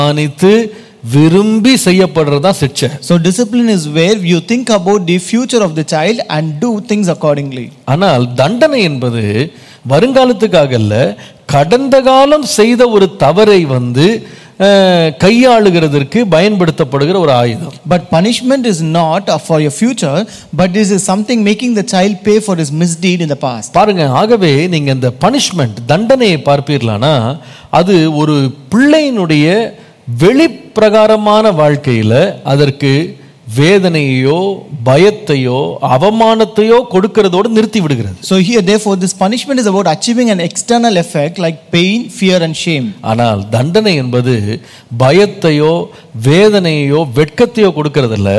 நினைத்து விரும்பி செய்யப்படுறது தான் சிக்ஷை So discipline is where you think about the future of the child and do things accordingly. ஆனால் தண்டனை என்பது வருங்காலத்துக்காக அல்ல கடந்த காலம் செய்த ஒரு தவறை வந்து அஹ், கையாளுகிறதற்கு பயன்படுத்தப்படுகிற ஒரு ஆயுதம் But punishment is not uh, for your future, but this is something making the child pay for his misdeed in the past. பாருங்க ஆகவே நீங்க இந்த பனிஷ்மெண்ட் தண்டனையை பார்ப்பீர்களானா அது ஒரு பிள்ளையினுடைய வெளிப்பிரகாரமான வாழ்க்கையில அதற்கு வேதனையோ பயத்தையோ அவமானத்தையோ கொடுக்கிறதோடு நிறுத்தி விடுகிறது So here, therefore, this punishment is about achieving an external effect like pain, fear, and shame. ஆனால் தண்டனை என்பது பயத்தையோ வேதனையோ வெட்கத்தையோ கொடுக்கறதில்ல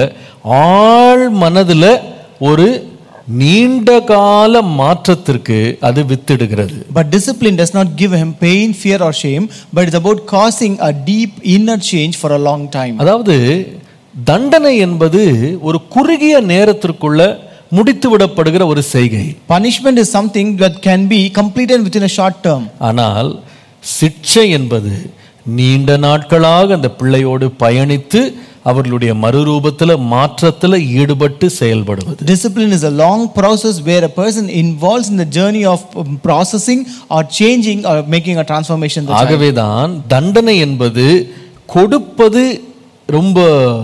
ஆழ் மனதுல ஒரு நீண்ட கால மாற்றத்திற்கு அது வித்திடுகிறது But discipline does not give him pain, fear, or shame, but it's about causing a deep inner change for a long time. அதாவது தண்டனை என்பது ஒரு குறுகிய நேரத்திற்குள்ள முடித்து விடப்படுகிற ஒரு செய்கை Punishment is something that can be completed within a short term. ஆனால் சிக்ஷை என்பது நீண்ட நாட்களாக அந்த பிள்ளையோடு பயணித்து அவர்களுடைய மறுரூபத்தில் மாற்றத்தில் ஈடுபட்டு செயல்படுவது Discipline is a long process where a person involves in the journey of um, processing or changing or making a transformation. in the child. ஆகவேதான் தண்டனை என்பது கொடுப்பது ரொம்ப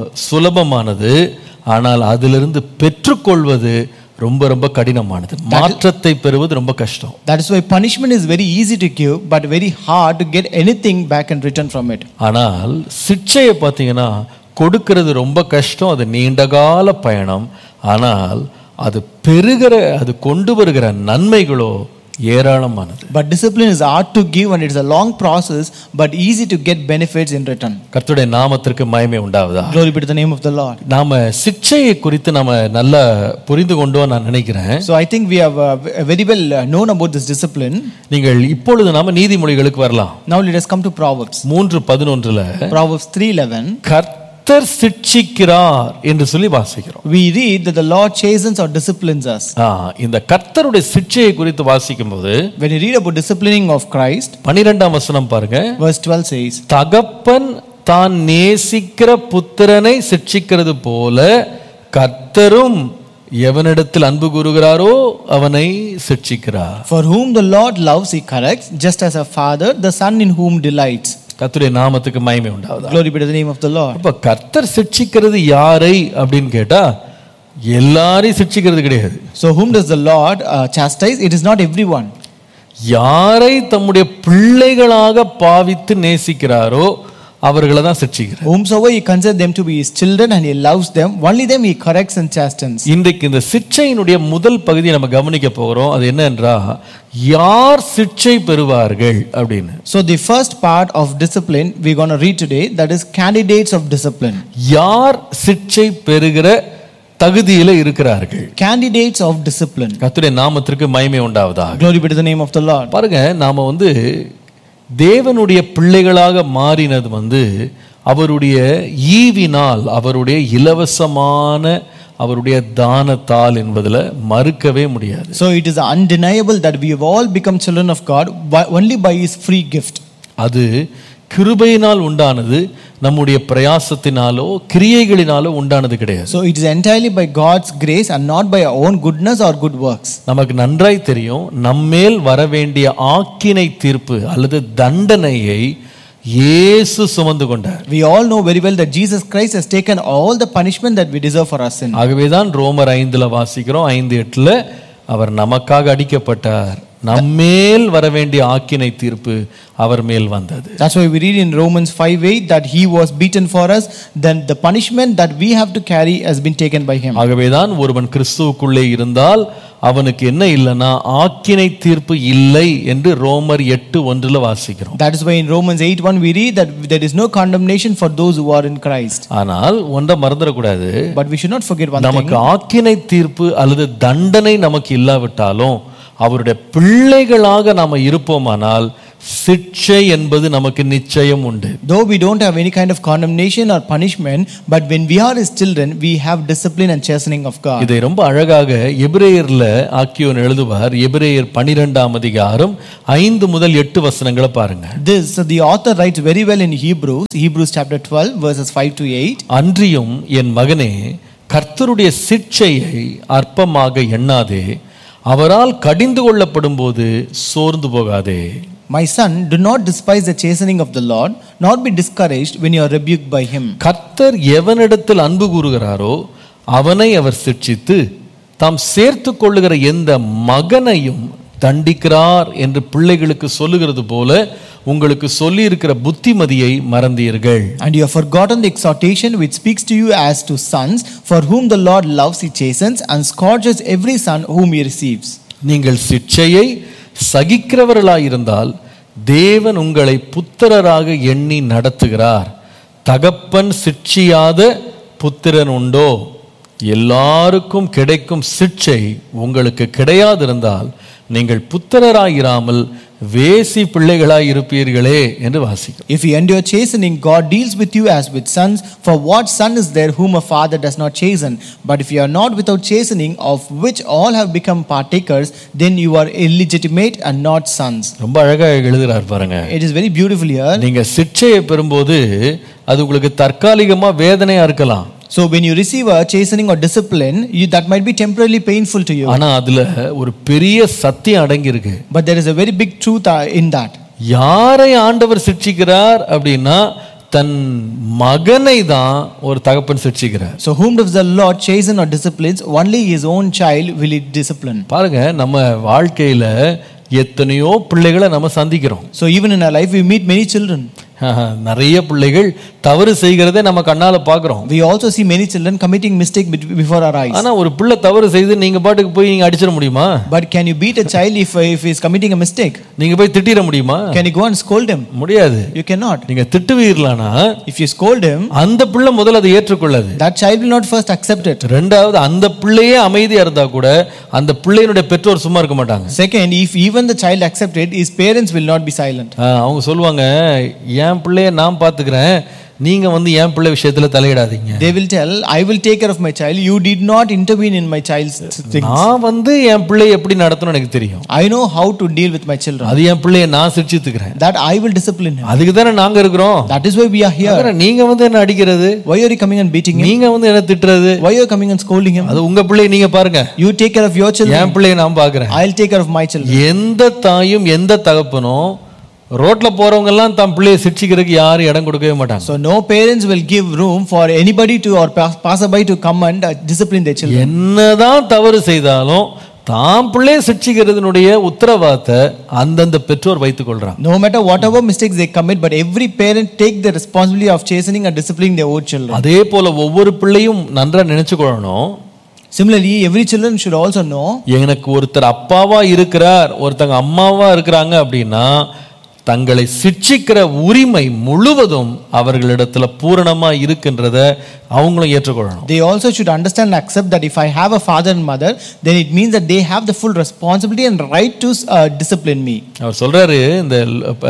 சுலபமானது ஆனால் அதிலிருந்து பெற்றுக்கொள்வது ரொம்ப ரொம்ப கடினமானது மாற்றத்தை பெறுவது ரொம்ப கஷ்டம் That is why punishment is very easy to give, but very hard to get anything back in return from it. ஆனால் சிக்ஷையை பார்த்தீங்கன்னா கொடுக்கிறது ரொம்ப கஷ்டம் அது நீண்டகால பயணம் ஆனால் அது பெறுகிற அது கொண்டு வருகிற நன்மைகளோ ஏராளமானது But discipline is hard to give and it's a long process, but easy to get benefits in return. கர்த்தருடைய நாமத்திற்கு மயமே உண்டாவதா Glory be to the name of the Lord. நாம சிக்ஷையை குறித்து நாம நல்லா புரிந்து கொண்டோம் நான் நினைக்கிறேன் So I think we have uh, very well uh, known about this discipline. நீங்கள் இப்பொழுது நாம நீதிமொழிகளுக்கு வரலாம் Now let us come to Proverbs. மூன்று பதினொன்றுல Proverbs 3:11. கர்த்தர் சிட்சிக்கிறார் என்று சொல்லி வாசிக்கிறோம் We read that the Lord chastens or disciplines us. ஆ, இந்த கர்த்தருடைய சிட்சையை குறித்து வாசிக்கும் போது When you read about disciplining of Christ, பனிரெண்டாம் வசனம் பாருங்க verse 12 says, தகப்பன் தான் நேசிக்கிற புத்திரனை சிட்சிக்கிறது போல கர்த்தரும் எவனிடத்தில் அன்பு கூறுகிறாரோ அவனை சிட்சிக்கிறார் For whom the Lord loves, he corrects, just as a father, the son in whom delights. கர்த்தருடைய நாமத்துக்கு மகிமை உண்டாவதா Glory be to the name of the Lord. அப்ப கர்த்தர் சிட்சிக்கிறது யாரை அப்படின்னு கேட்டா எல்லாரையும் சிட்சிக்கிறது கிடையாது So, whom does the Lord uh, chastise? It is not everyone. யாரை தம்முடைய பிள்ளைகளாக பாவித்து நேசிக்கிறாரோ அவர்களை தான் சிட்சிக்கிறார் Whomsoever he considers them to be his children and he loves them, only them he corrects and chastens. இன்றைக்கு இந்த சிட்சையினுடைய முதல் பகுதியை நம்ம கவனிக்க போகிறோம் அது என்ன என்றா யார் சிட்சை பெறுவார்கள் அப்படின்னு So, the first part of discipline we're going to read today that is candidates of discipline. யார் சிட்சை பெறுகிற தகுதியில இருக்கிறார்கள் Candidates of discipline. கர்த்தருடைய நாமத்திற்கு மகிமை உண்டாவதாக Glory be to the name of the Lord. பாருங்க நாம வந்து தேவனுடைய பிள்ளைகளாக மாறினது வந்து அவருடைய ஈவினால் அவருடைய இலவசமான அவருடைய தானத்தால் என்பதில் மறுக்கவே முடியாது So, it is undeniable that we have all become children of God by, only by his free gift. அது கிருபையினால் உண்டானது நம்முடைய பிரயாசத்தினாலோ கிரியைகளினாலோ உண்டானது கிடையாது So, it is entirely by God's grace and not by our own goodness or good works. நமக்கு நன்றாய் தெரியும் நம்மேல் வர வேண்டிய ஆக்கினை தீர்ப்பு அல்லது தண்டனையை இயேசு சுமந்து கொண்டார் We all know very well that Jesus Christ has taken all the punishment that we deserve for our sin. ஆகவேதான் ரோமர் ஐந்துல வாசிக்கிறோம் ஐந்து எட்டுல அவர் நமக்காக அடிக்கப்பட்டார் நம்மேல் வர வேண்டிய ஆக்கினை தீர்ப்பு அவர் மேல் வந்தது That's why we read in Romans 5 8 that he was beaten for us, then the punishment that we have to carry has been taken by him. ஆகவேதான் ஒருவன் கிறிஸ்துவுக்குள்ளே இருந்தால் அவனுக்கு என்ன இல்லைன்னா ஆக்கினை தீர்ப்பு இல்லை என்று ரோமர் எட்டு ஒன்றுல வாசிக்கிறோம் That is why in Romans 8 1 we read that there is no condemnation for those who are in Christ. ஆனால் ஒன்றை மறந்துடக்கூடாது But we should not forget one thing. நமக்கு ஆக்கினை தீர்ப்பு அல்லது தண்டனை நமக்கு இல்லாவிட்டாலும் அவருடைய பிள்ளைகளாக நாம இருப்போமானால் சிட்சை என்பது நமக்கு நிச்சயம் உண்டு Though we don't have any kind of condemnation or punishment, but when we are his children, we have discipline and chastening of God. இதை ரொம்ப அழகாக எபிரேயர்ல ஆக்கியோன் எழுதுவார் எபிரேயர் பனிரெண்டாம் அதிகாரம் ஐந்து முதல் எட்டு வசனங்களை பாருங்க This the author writes very well in Hebrews, Hebrews chapter 12, verses 5 to 8. அன்றியும் என் மகனே கர்த்தருடைய சிட்சையை அற்பமாக எண்ணாதே அவரால் கடிந்து கொள்ளப்படும் போது சோர்ந்து போகாதே My son, do not despise the chastening of the Lord, nor be discouraged when you are rebuked by him. கர்த்தர் எவனிடத்தில் அன்பு கூறுகிறாரோ அவனை அவர் சிட்சித்து தாம் சேர்த்து கொள்ளுகிற எந்த மகனையும் தண்டிக்கிறார் என்று பிள்ளைகளுக்கு சொல்லுகிறது போல உங்களுக்கு சொல்லியிருக்கிற புத்திமதியை மறந்தீர்கள் And you have forgotten the exhortation which speaks to you as to sons, for whom the Lord loves, he chastens, and scourges every son whom he receives. நீங்கள் சிட்சையை சகிக்கிறவர்களாயிருந்தால் தேவன் உங்களை புத்திரராக எண்ணி நடத்துகிறார் தகப்பன் சிட்சியாத புத்திரன் உண்டோ எல்லாருக்கும் கிடைக்கும் சிட்சை உங்களுக்கு கிடையாதிருந்தால் நீங்கள் புத்திரராயிராமல் வேசி பிள்ளைகளாய் இருப்பீர்களே என்று வாசிக்கிறோம் If you endure chastening, God deals with you as with sons. For what son is there whom a father does not chasten? But if you are not without chastening, of which all have become partakers, then you are illegitimate and not sons. ரொம்ப அழகா எழுதுறார் பாருங்க It is very beautiful here. நீங்க சிட்சையை பெறும்போது அது உங்களுக்கு தற்காலிகமா வேதனையா இருக்கலாம் So when you receive a chastening or discipline, you, that might be temporarily painful to you. ஆனா அதுல ஒரு பெரிய சத்தியம் அடங்கி இருக்கு But there is a very big truth uh, in that. யாரை ஆண்டவர் சிட்சிக்கிறார் அப்படின்னா தன் மகனை தான் ஒரு தகப்பன் சிட்சிக்கிறார் So whom does the Lord chasten or disciplines? Only his own child will he discipline. பாருங்க நம்ம வாழ்க்கையில எத்தனையோ பிள்ளைகளை நம்ம சந்திக்கிறோம் So even in our life, we meet many children. நிறைய பிள்ளைகள் தவறு செய்கிறதை நம்ம கண்ணால பாக்குறோம் We also see many children committing mistake bet- before our eyes. ஆனா ஒரு பிள்ளை தவறு செய்து நீங்க பாட்டுக்கு போய் நீங்க அடிச்சிட முடியுமா But can you beat a child if, if he is committing a mistake? நீங்க போய் திட்டிட முடியுமா Can you go and scold him? முடியாது You cannot. நீங்க திட்டுவீர்களானா If you scold him, அந்த பிள்ளை முதல்ல அதை ஏற்றுக்கொள்ளாது that child will not first accept it. ரெண்டாவது அந்த பிள்ளையே அமைதியா இருந்தா கூட அந்த பிள்ளையினுடைய பெற்றோர் சும்மா இருக்க மாட்டாங்க Second, if even the child accept it, his parents will not be silent. ஆ, அவங்க சொல்லுவாங்க என் பிள்ளைய நான் பாத்துக்கிறேன் நீங்க வந்து என் பிள்ளை விஷயத்துல தலையிடாதீங்க They will tell, I will take care of my child. You did not intervene in my child's things. நான் வந்து என் பிள்ளைய எப்படி நடத்தணும் எனக்கு தெரியும் I know how to deal with my children. அது என் பிள்ளைய நான் சிரிச்சுத்துக்கிறேன் That I will discipline him. அதுக்கு தானே நாங்க இருக்கிறோம் That is why we are here. அப்புறம் நீங்க வந்து என்ன அடிக்கிறது Why are you coming and beating him? நீங்க வந்து என்ன திட்டுறது Why are you coming and scolding him? அது உங்க பிள்ளைய நீங்க பாருங்க You take care of your children. என் பிள்ளைய நான் பாக்குறேன் I'll take care of my children. எந்த தாயும் எந்த தகப்பனும் ரோட்ல போறவங்க எல்லாம் தன் பிள்ளைய சிரிச்சுக்கிறதுக்கு யாரும் இடம் கொடுக்கவே மாட்டாங்க So no parents will give room for anybody to or pass- passerby to come and uh, discipline their children. என்னதான் தவறு செய்தாலும் தாம் பிள்ளைய சிக்ஷிக்கிறதுனுடைய உத்தரவாதத்தை அந்தந்த பெற்றோர் வைத்துக் கொள்றாங்க No matter whatever mistakes they commit, but every parent take the responsibility of chastening and disciplining their own children. அதே போல ஒவ்வொரு பிள்ளையும் நன்றா நினைச்சு கொள்ளணும் Similarly, every children should also know எனக்கு ஒருத்தர் அப்பாவா இருக்கிறார் ஒருத்தங்க அம்மாவா இருக்கிறாங்க அப்படின்னா தங்களை சிட்சிக்கிற உரிமை முழுவதும் அவர்களிடத்துல பூரணமா இருக்கின்றத அவங்களும் ஏற்றுக்கொள்ளணும் they also should understand and accept that if I have a father and mother, then it means that they have the full responsibility and right to uh, discipline me. அவர் சொல்றாரு இந்த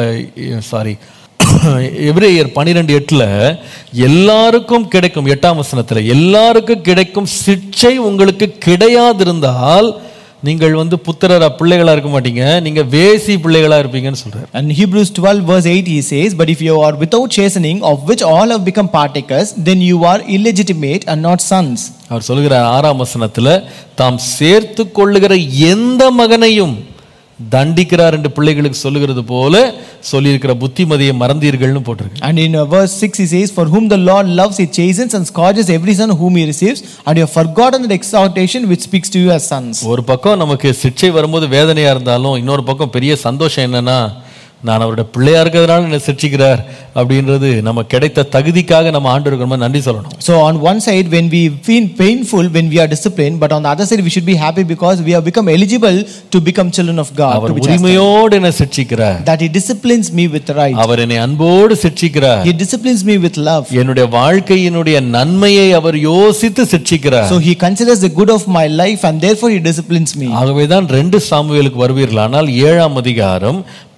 சாரி எபிரேயர் பனிரெண்டு எட்டுல எல்லாருக்கும் கிடைக்கும் எட்டாம் வசனத்துல எல்லாருக்கும் கிடைக்கும் சிட்சை உங்களுக்கு கிடையாதிருந்தால் நீங்கள் வந்து புத்திரரா பிள்ளைகளா இருக்க மாட்டீங்க நீங்க வேசி பிள்ளைகளா இருப்பீங்கன்னு சொல்றாரு And Hebrews 12, verse 8, he says, But if you are without chastening, of which all have become partakers, then you are illegitimate and not sons. அவர் சொல்லுகிறார் ஆறாம் வசனத்துல தாம் சேர்த்து கொள்ளுகிற எந்த மகனையும் தண்டிக்கிறார் என்று பிள்ளைகளுக்கு சொல்லுகிறது போல சொல்லியிருக்கிற புத்திமதியை மறந்தீர்கள்னு போட்டிருக்கு And in uh, verse 6, he says, For whom the Lord loves, he chastens and scourges every son whom he receives, and you have forgotten the exhortation which speaks to you as sons. ஒரு பக்கம் நமக்கு சிக்ஷை வரும்போது வேதனையா இருந்தாலும் இன்னொரு பக்கம் பெரிய சந்தோஷம் என்னன்னா நான் அவருடைய பிள்ளையா இருக்கிறதுனால என்னை சிக்ஷிக்கிறார் அப்படின்றது நம்ம கிடைத்த தகுதிக்காக நம்ம ஆண்டு ரொம்ப நன்றி சொல்லணும் So, on one side, when we feel painful when we are disciplined, but on the other side, we should be happy because we have become eligible to become children of God. Our To be chastised. உரிமையோடு என்னை சிக்ஷிக்கிறார் That he disciplines me with right. அவர் என்னை அன்போடு சிக்ஷிக்கிறார் He disciplines me with love. என்னுடைய வாழ்க்கையினுடைய நன்மையை அவர் யோசித்து சிக்ஷிக்கிறார் So he considers the good of my life and therefore he disciplines me. ஆகவேதான் ரெண்டு சாமுவேலுக்கு வருவீர்கள் ஆனால் ஏழாம் அதிகாரம் பனிரெண்டு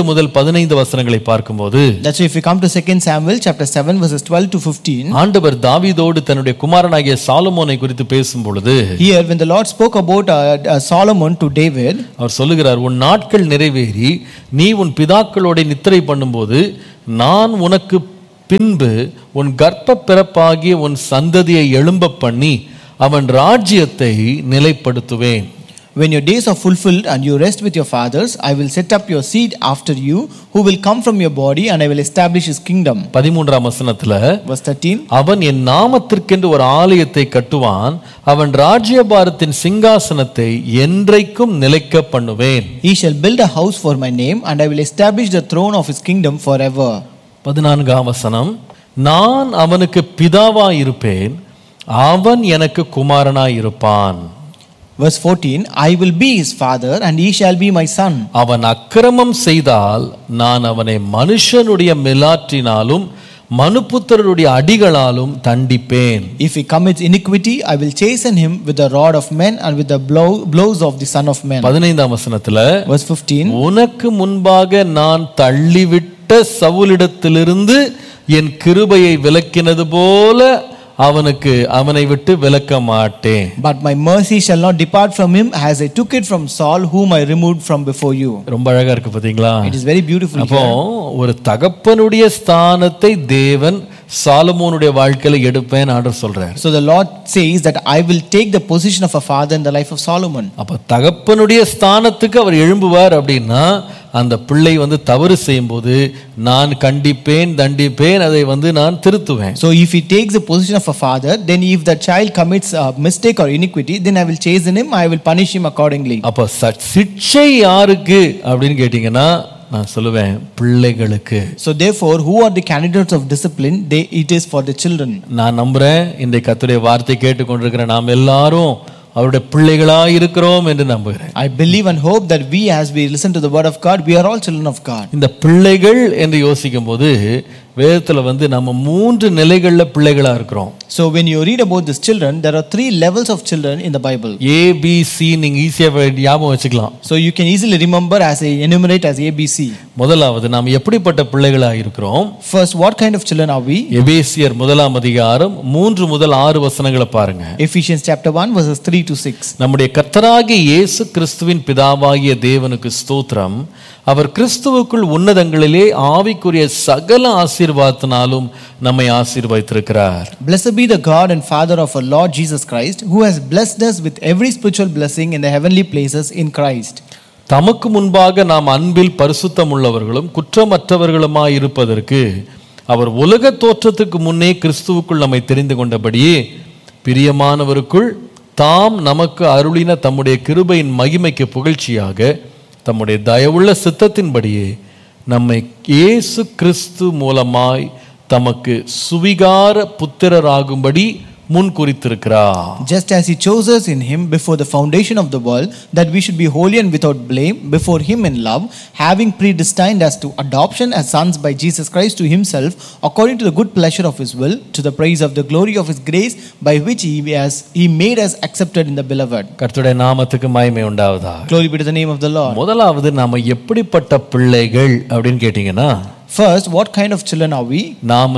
முதல் பதினைந்து வசனங்களை பார்க்கும்போது That's why if we come to 2 Samuel chapter 7 verses 12 to 15, ஆண்டவர் தாவீதோடு தன்னுடைய குமாரனாகிய சாலமோனை குறித்து பேசும் பொழுது here when the Lord spoke about uh, uh, Solomon to David, அவர் சொல்லுகிறார் உன் நாட்கள் நிறைவேறி நீ உன் பிதாக்களோட நித்திரை பண்ணும்போது நான் உனக்கு பின்பு உன் கர்ப்ப பிறப்பாகிய உன் சந்ததியை எழும்ப பண்ணி அவன் ராஜ்யத்தை நிலைப்படுத்துவேன் when your days are fulfilled and you rest with your fathers, I will set up your seed after you, who will come from your body, and I will establish his kingdom. பதிமூன்றாம் வசனத்துல Verse 13. அவன் என் நாமத்திற்கென்று ஒரு ஆலயத்தை கட்டுவான் அவன் ராஜ்யபாரத்தின் சிங்காசனத்தை என்றைக்கும் நிலைக்க பண்ணுவேன் He shall build a house for my name, and I will establish the throne of his kingdom forever. பதினான்காம் வசனம் நான் அவனுக்கு பிதாவாய் இருப்பேன் அவன் எனக்கு குமாரனாய் இருப்பான் Verse 14 I will be his father, and he shall be my son. அவன் அக்கிரமம் செய்தால் நான் அவனை மனுஷனுடைய மிலாற்றினாலும் மனுபுத்திரருடைய அடிகளாலும் தண்டிப்பேன் If he commits iniquity, I will chasten him with the rod of men and with the blow, blows of the son of men. பதினைந்தாம் வசனத்துல Verse 15 உனக்கு முன்பாக நான் தள்ளிவிட்ட சவுலிடத்திலிருந்து என் கிருபையை விலக்கினது போல அவனுக்கு அவனை விட்டு விலக்க மாட்டேன் But my mercy shall not depart from him as I took it from Saul, whom I removed from before you. ரொம்ப அழகா இருக்கு பாத்தீங்களா It is very beautiful. அப்போ here. ஒரு தகப்பனுடைய ஸ்தானத்தை தேவன் சாலமோனுடைய வாழ்க்கையில எடுப்பேன் ஆர்டர் சொல்றார் So the Lord says that I will take the position of a father in the life of Solomon. அப்ப தகப்பனுடைய ஸ்தானத்துக்கு அவர் எழும்புவார் அப்படின்னா அந்த பிள்ளை வந்து தவறு செய்யும்போது நான் கண்டிப்பேன் தண்டிப்பேன் அதை வந்து நான் திருத்துவேன் So if he takes the position of a father, then if the child commits a mistake or iniquity, then I will chasten him, I will punish him accordingly. அப்ப ச- சிட்சை யாருக்கு அப்படின்னு கேட்டீங்கன்னா நான் சொல்லுவேன் பிள்ளைகளுக்கு So therefore, who are the candidates of discipline? They, it is for the children. நான் நம்புறேன் இந்த கத்துடைய வார்த்தை கேட்டுக்கொண்டிருக்கிற நாம் எல்லாரும் அவருடைய பிள்ளைகளா இருக்கிறோம் என்று நம்புகிறேன் I believe and hope that we, as we listen to the word of God, we are all children of God. இந்த பிள்ளைகள் என்று யோசிக்கும் போது வேதத்துல வந்து நம்ம மூன்று நிலைகள்ல பிள்ளைகளா இருக்கிறோம் So when you read about these children, there are three levels of children in the Bible. A B C நீங்க ஈஸியா ஞாபகம் வச்சுக்கலாம் So you can easily remember as I enumerate as ABC. முதலாவது நாம் எப்படிப்பட்ட பிள்ளைகளா இருக்கிறோம் First, what kind of children are we? எபேசியர் முதலாம் அதிகாரம் மூன்று முதல் ஆறு வசனங்களை பாருங்க Ephesians chapter 1, verses 3 to 6. நம்முடைய கர்த்தராகிய இயேசு கிறிஸ்துவின் பிதாவாகிய தேவனுக்கு ஸ்தோத்திரம் அவர் கிறிஸ்துவுக்குள் உன்னதங்களிலே ஆவிக்குரிய சகல ஆசீர்வாதத்தினாலும் நம்மை ஆசீர்வதித்திருக்கிறார் Blessed be the God and Father of our Lord Jesus Christ, who has blessed us with every spiritual blessing in the heavenly places in Christ. தமக்கு முன்பாக நாம் அன்பில் பரிசுத்தம் உள்ளவர்களும் குற்றமற்றவர்களுமாய் இருப்பதற்கு அவர் உலக தோற்றத்துக்கு முன்னே கிறிஸ்துவுக்குள் நம்மை தெரிந்து கொண்டபடியே பிரியமானவருக்குள் தாம் நமக்கு அருளின தம்முடைய கிருபையின் மகிமைக்கு புகழ்ச்சியாக தம்முடைய தயவுள்ள சித்தத்தின்படியே நம்மை இயேசு கிறிஸ்து மூலமாய் தமக்கு சுவிகார புத்திரராகும்படி முன் குறித்திருக்கிறார் Just as He chose us in Him before the foundation of the world, that we should be holy and without blame before Him in love, having predestined us to adoption as sons by Jesus Christ to Himself, according to the good pleasure of His will, to the praise of the glory of His grace, by which He has He made us accepted in the beloved. கர்த்தருடைய நாமத்துக்கு மகிமை உண்டாவதா Glory be to the name of the Lord. முதலாவது நாம எப்படிப்பட்ட பிள்ளைகள் அப்படின்னு கேட்டீங்கன்னா First, what kind of children are we? நாம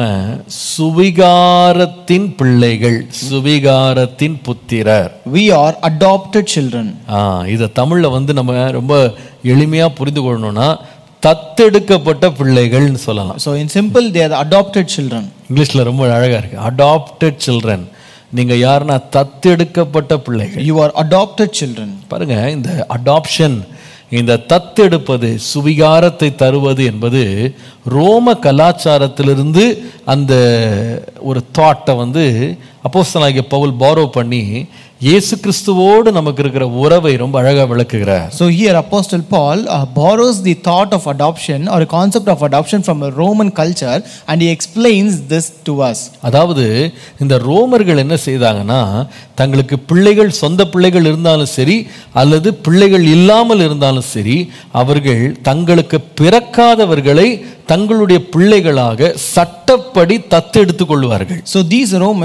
சுவிகாரத்தின் பிள்ளைகள் சுவிகாரத்தின் புத்திரர் We are adopted children. ஆ இதை தமிழ்ல வந்து நம்ம ரொம்ப எளிமையா புரிந்து கொள்ளணும்னா தத்தெடுக்கப்பட்ட பிள்ளைகள்னு சொல்லலாம் So, in simple, they are the adopted children. இங்கிலீஷ்ல ரொம்ப அழகா இருக்கு அடாப்டட் சில்ட்ரன் நீங்க யாருன்னா தத்தெடுக்கப்பட்ட பிள்ளைகள் You are adopted children. பாருங்க இந்த அடாப்ஷன் இந்த தத்தெடுப்பது சுவிகாரத்தை தருவது என்பது ரோம கலாச்சாரத்திலிருந்து அந்த ஒரு தாட்டை வந்து அப்போஸ்தலனாகிய பவுல் பாரோ பண்ணி இயேசு கிறிஸ்துவோடு நமக்கு இருக்கிற உறவை ரொம்ப அழகா விளக்குகிறார் So here Apostle Paul uh, borrows the thought of adoption or a concept of adoption from a Roman culture and he explains this to us. அதாவது இந்த ரோமர்கள் என்ன செய்தாங்கன்னா தங்களுக்கு பிள்ளைகள் சொந்த பிள்ளைகள் இருந்தாலும் சரி அல்லது பிள்ளைகள் இல்லாமல் இருந்தாலும் சரி அவர்கள் தங்களுக்கு பிறக்காதவர்களை தங்களுடைய பிள்ளைகளாக சட்டப்படி தத்தெடுத்துக் கொள்வார்கள் So these Romans, though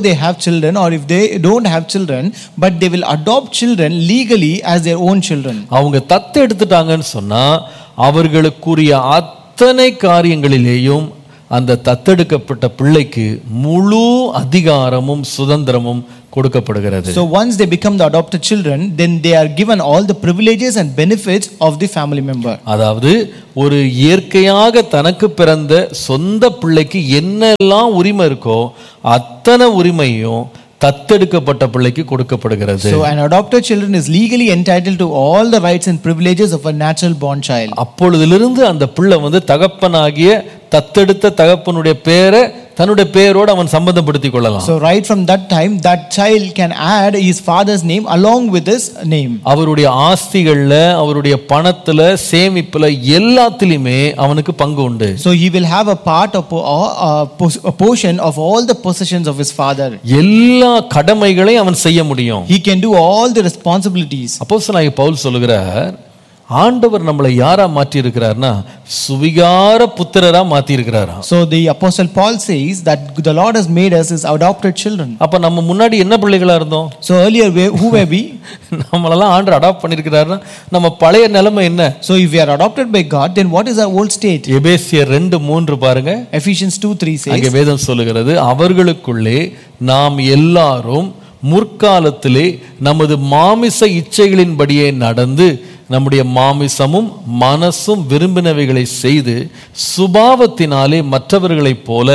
they have children or if they don't have children, but they will adopt children legally as their own children. அவங்க தத்து எடுத்துட்டாங்கன்னு சொன்னா அவர்களுக்குரிய அத்தனை காரியங்களிலேயும் அந்த தத்தெடுக்கப்பட்ட பிள்ளைக்கு முழு அதிகாரமும் சுதந்திரமும் கொடுக்கப்படுகிறது So once they become the adopted children, then they are given all the privileges and benefits of the family member. அதாவது ஒரு இயற்கையாக தனக்கு பிறந்த சொந்த பிள்ளைக்கு என்னெல்லாம் உரிமை இருக்கோ அத்தனை உரிமையும் தத்தெடுக்கப்பட்ட பிள்ளைக்கு கொடுக்கப்படுகிறது So an adopted children is legally entitled to all the rights and privileges of a natural born child. அப்பொழுதிலிருந்து அந்த பிள்ளை வந்து தகப்பனாகிய தத்தெடுத்த தகப்பனுடைய பேரை தன்னுடைய பெயரோடு அவன் சம்பந்தப்படுத்திக் கொள்ளலாம் So right from that time, that child can add his father's name along with his name. அவருடைய ஆஸ்திகள்ல அவருடைய பணத்துல சேமிப்புல எல்லாத்திலுமே அவனுக்கு பங்கு உண்டு So he will have a part of a, pos- a portion of all the possessions of his father. எல்லா கடமைகளையும் அவன் செய்ய முடியும் He can do all the responsibilities. அப்போஸ்தலனாகிய பவுல் சொல்லுகிறார் ஆண்டவர் நம்மளை யாரா மாற்றி இருக்கிறார்னா சுவிகார புத்திரரா மாத்தி இருக்கிறாராம் So the apostle Paul says that the Lord has made us his adopted children. அப்ப நம்ம முன்னாடி என்ன பிள்ளைகளா இருந்தோம் So earlier, we- who were we? நம்மளெல்லாம் ஆண்டர் அடாப்ட் பண்ணியிருக்கிறாருன்னா நம்ம பழைய நிலைமை என்ன So if we are adopted by God, then what is our old state? எபேசியர் ரெண்டு மூன்று பாருங்க Ephesians 2 3 says, அங்கே வேதம் சொல்லுகிறது அவர்களுக்குள்ளே நாம் எல்லாரும் முற்காலத்திலே நமது மாமிச இச்சைகளின்படியே நடந்து நம்முடைய மாமிசமும் மனசும் விரும்பினவைகளை செய்து சுபாவத்தினாலே மற்றவர்களைப் போல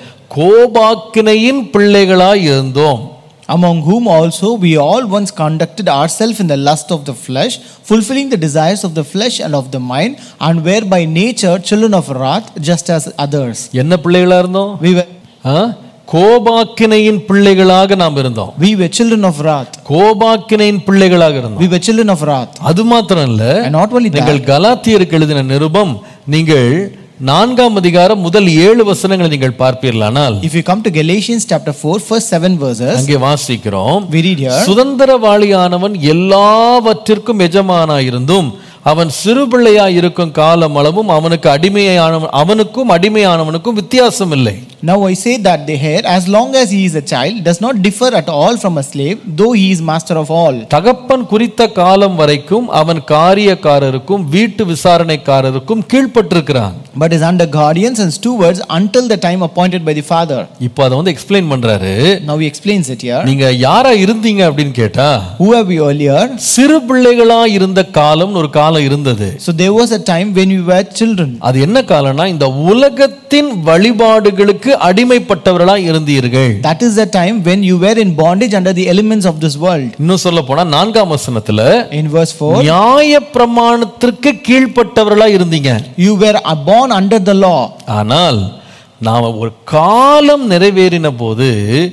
கோபாக்கினையின் பிள்ளைகளாய் இருந்தோம் Among whom also we all once conducted ourselves in the lust of the flesh, fulfilling the desires of the flesh and of the mind, and were by nature children of wrath, just as others. என்ன பிள்ளைகளா இருந்தோம் We were, ஆ? கோபாக்கினையின் பிள்ளைகளாக நாம் இருந்தோம் we were children of wrath. கோபாக்கினையின் பிள்ளைகளாக இருந்தோம் We were children of wrath. அது மாத்திரம் இல்ல And not only that, நீங்கள் கலாத்தியருக்கு எழுதின நிருபம் நீங்கள் நான்காம் அதிகாரம் முதல் ஏழு வசனங்களை நீங்கள் பார்ப்பீர்களானால் if you come to Galatians chapter 4, first seven verses, அங்கே வாசிக்கிறோம் we read here, சுதந்திரவாளியானவன் எல்லாவற்றிற்கும் எஜமானாயிருந்தும் அவன் சிறுபிள்ளையாய் இருக்கும் காலம் அளவும் அவனுக்கு அடிமையானவன் அவனுக்கும் அடிமையானவனுக்கும் வித்தியாசம் இல்லை Now I say that the heir, as long as he is a child, does not differ at all from a slave, though he is master of all. தகப்பன் குறித்த காலம் வரைக்கும் அவன் காரியக்காரருக்கும் வீட்டு விசாரணைக்காரருக்கும் கீழ்ப்பட்டிருக்கிறான் but is under guardians and stewards until the time appointed by the father. இப்போ அதை வந்து explain பண்றாரு Now he explains it here. நீங்க யாரா இருந்தீங்க அப்படின்னு கேட்டா Who were we earlier? சிறு பிள்ளைகளா இருந்த காலம்னு ஒரு காலம் இருந்தது So there was a time when we were children. அது என்ன காலம்னா இந்த உலகத்தின் வழிபாடுகளுக்கு அடிமைப்பட்டவர்களா இருந்தீர்கள் That is the time when you were in bondage under the elements of this world. இன்னும் சொல்ல போனா நான்காம் வசனத்துல In verse 4, நியாய பிரமாணத்திற்கு கீழ்ப்பட்டவர்களா இருந்தீங்க you were born under the law. ஆனால் நாம ஒரு காலம் நிறைவேறின போது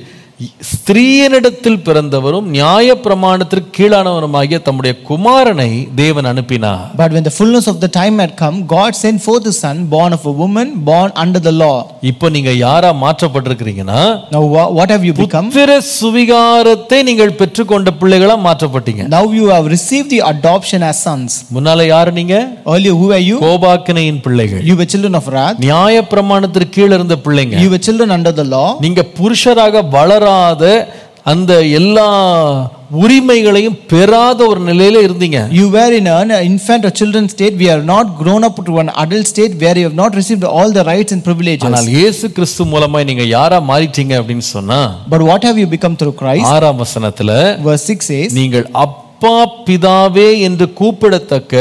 ஸ்திரீயனிடத்தில் பிறந்தவரும் நியாய பிரமாணத்திற்கு கீழானவருமாகிய தம்முடைய குமாரனை தேவன் அனுப்பினார் But when the fullness of the time had come, God sent forth his son, born of a woman, born under the law. இப்போ நீங்க யாரா மாற்றப்பட்டிருக்கிறீங்கன்னா Now wha- what have you become? புத்திர சுவிகாரத்தை நீங்கள் பெற்றுக்கொண்ட பிள்ளைகளா மாற்றப்பட்டீங்க Now you have received the adoption as sons. முன்னால யாரு நீங்க Earlier, who were you? கோபாக்கினையின் பிள்ளைகள் You were children of wrath. நியாய பிரமாணத்திற்கு கீழ இருந்த பிள்ளைங்க You were children under the law. நீங்க புருஷராக வளராத அந்த எல்லா உரிமைகளையும் பெறாத ஒரு நிலையில இருந்தீங்க You were in an infant or children state. We are not grown up to an adult state where you have not received all the rights and privileges. ஆனால் இயேசு கிறிஸ்து மூலமா நீங்க யாரா மாறிட்டீங்க அப்படின்னு சொன்னா But what have you become through Christ? ஆறாம் வசனத்துல Verse 6 says, நீங்கள் அப்பா பிதாவே என்று கூப்பிடத்தக்க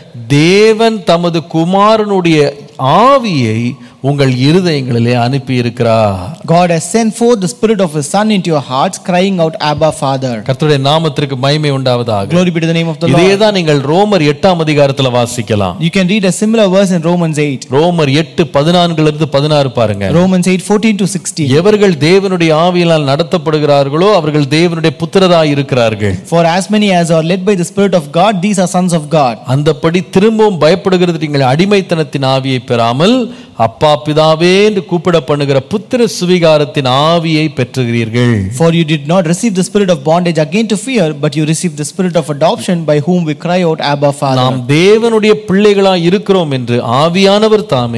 தேவன் தமது குமாரனுடைய ஆவியை உங்கள் இருதயங்களிலே அனுப்பி இருக்கிறார் God has sent forth the Spirit of His Son into your hearts, crying out, Abba, Father. கர்த்தருடைய நாமத்திற்கு மகிமை உண்டாவதாக Glory be to the name of the இதே Lord. தான் நீங்கள் ரோமர் எட்டாம் அதிகாரத்துல வாசிக்கலாம் You can read a similar verse in Romans 8. ரோமர் எட்டு பதினான்குல இருந்து பதினாறு பாருங்க Romans 8, 14 to 16. எவர்கள் தேவனுடைய ஆவியினால் நடத்தப்படுகிறார்களோ அவர்கள் தேவனுடைய புத்திரராய் இருக்கிறார்கள் For as many as are led by the Spirit of God, these are sons of God. அந்தப்படி திரும்பவும் பயப்படுகிறது நீங்கள் அடிமைத்தனத்தின் ஆவியை பெறாமல் அப்பா பிதாவே என்று கூப்பிட பண்ணுகிற புத்திர சுவிகாரத்தின் ஆவியை பெற்றுகிறீர்கள் For you did not receive the spirit of bondage again to fear, but you received the spirit of adoption by whom we cry out, Abba, Father. நாம் தேவனுடைய பிள்ளைகளாய் இருக்கிறோம் என்று ஆவியானவர் தாமே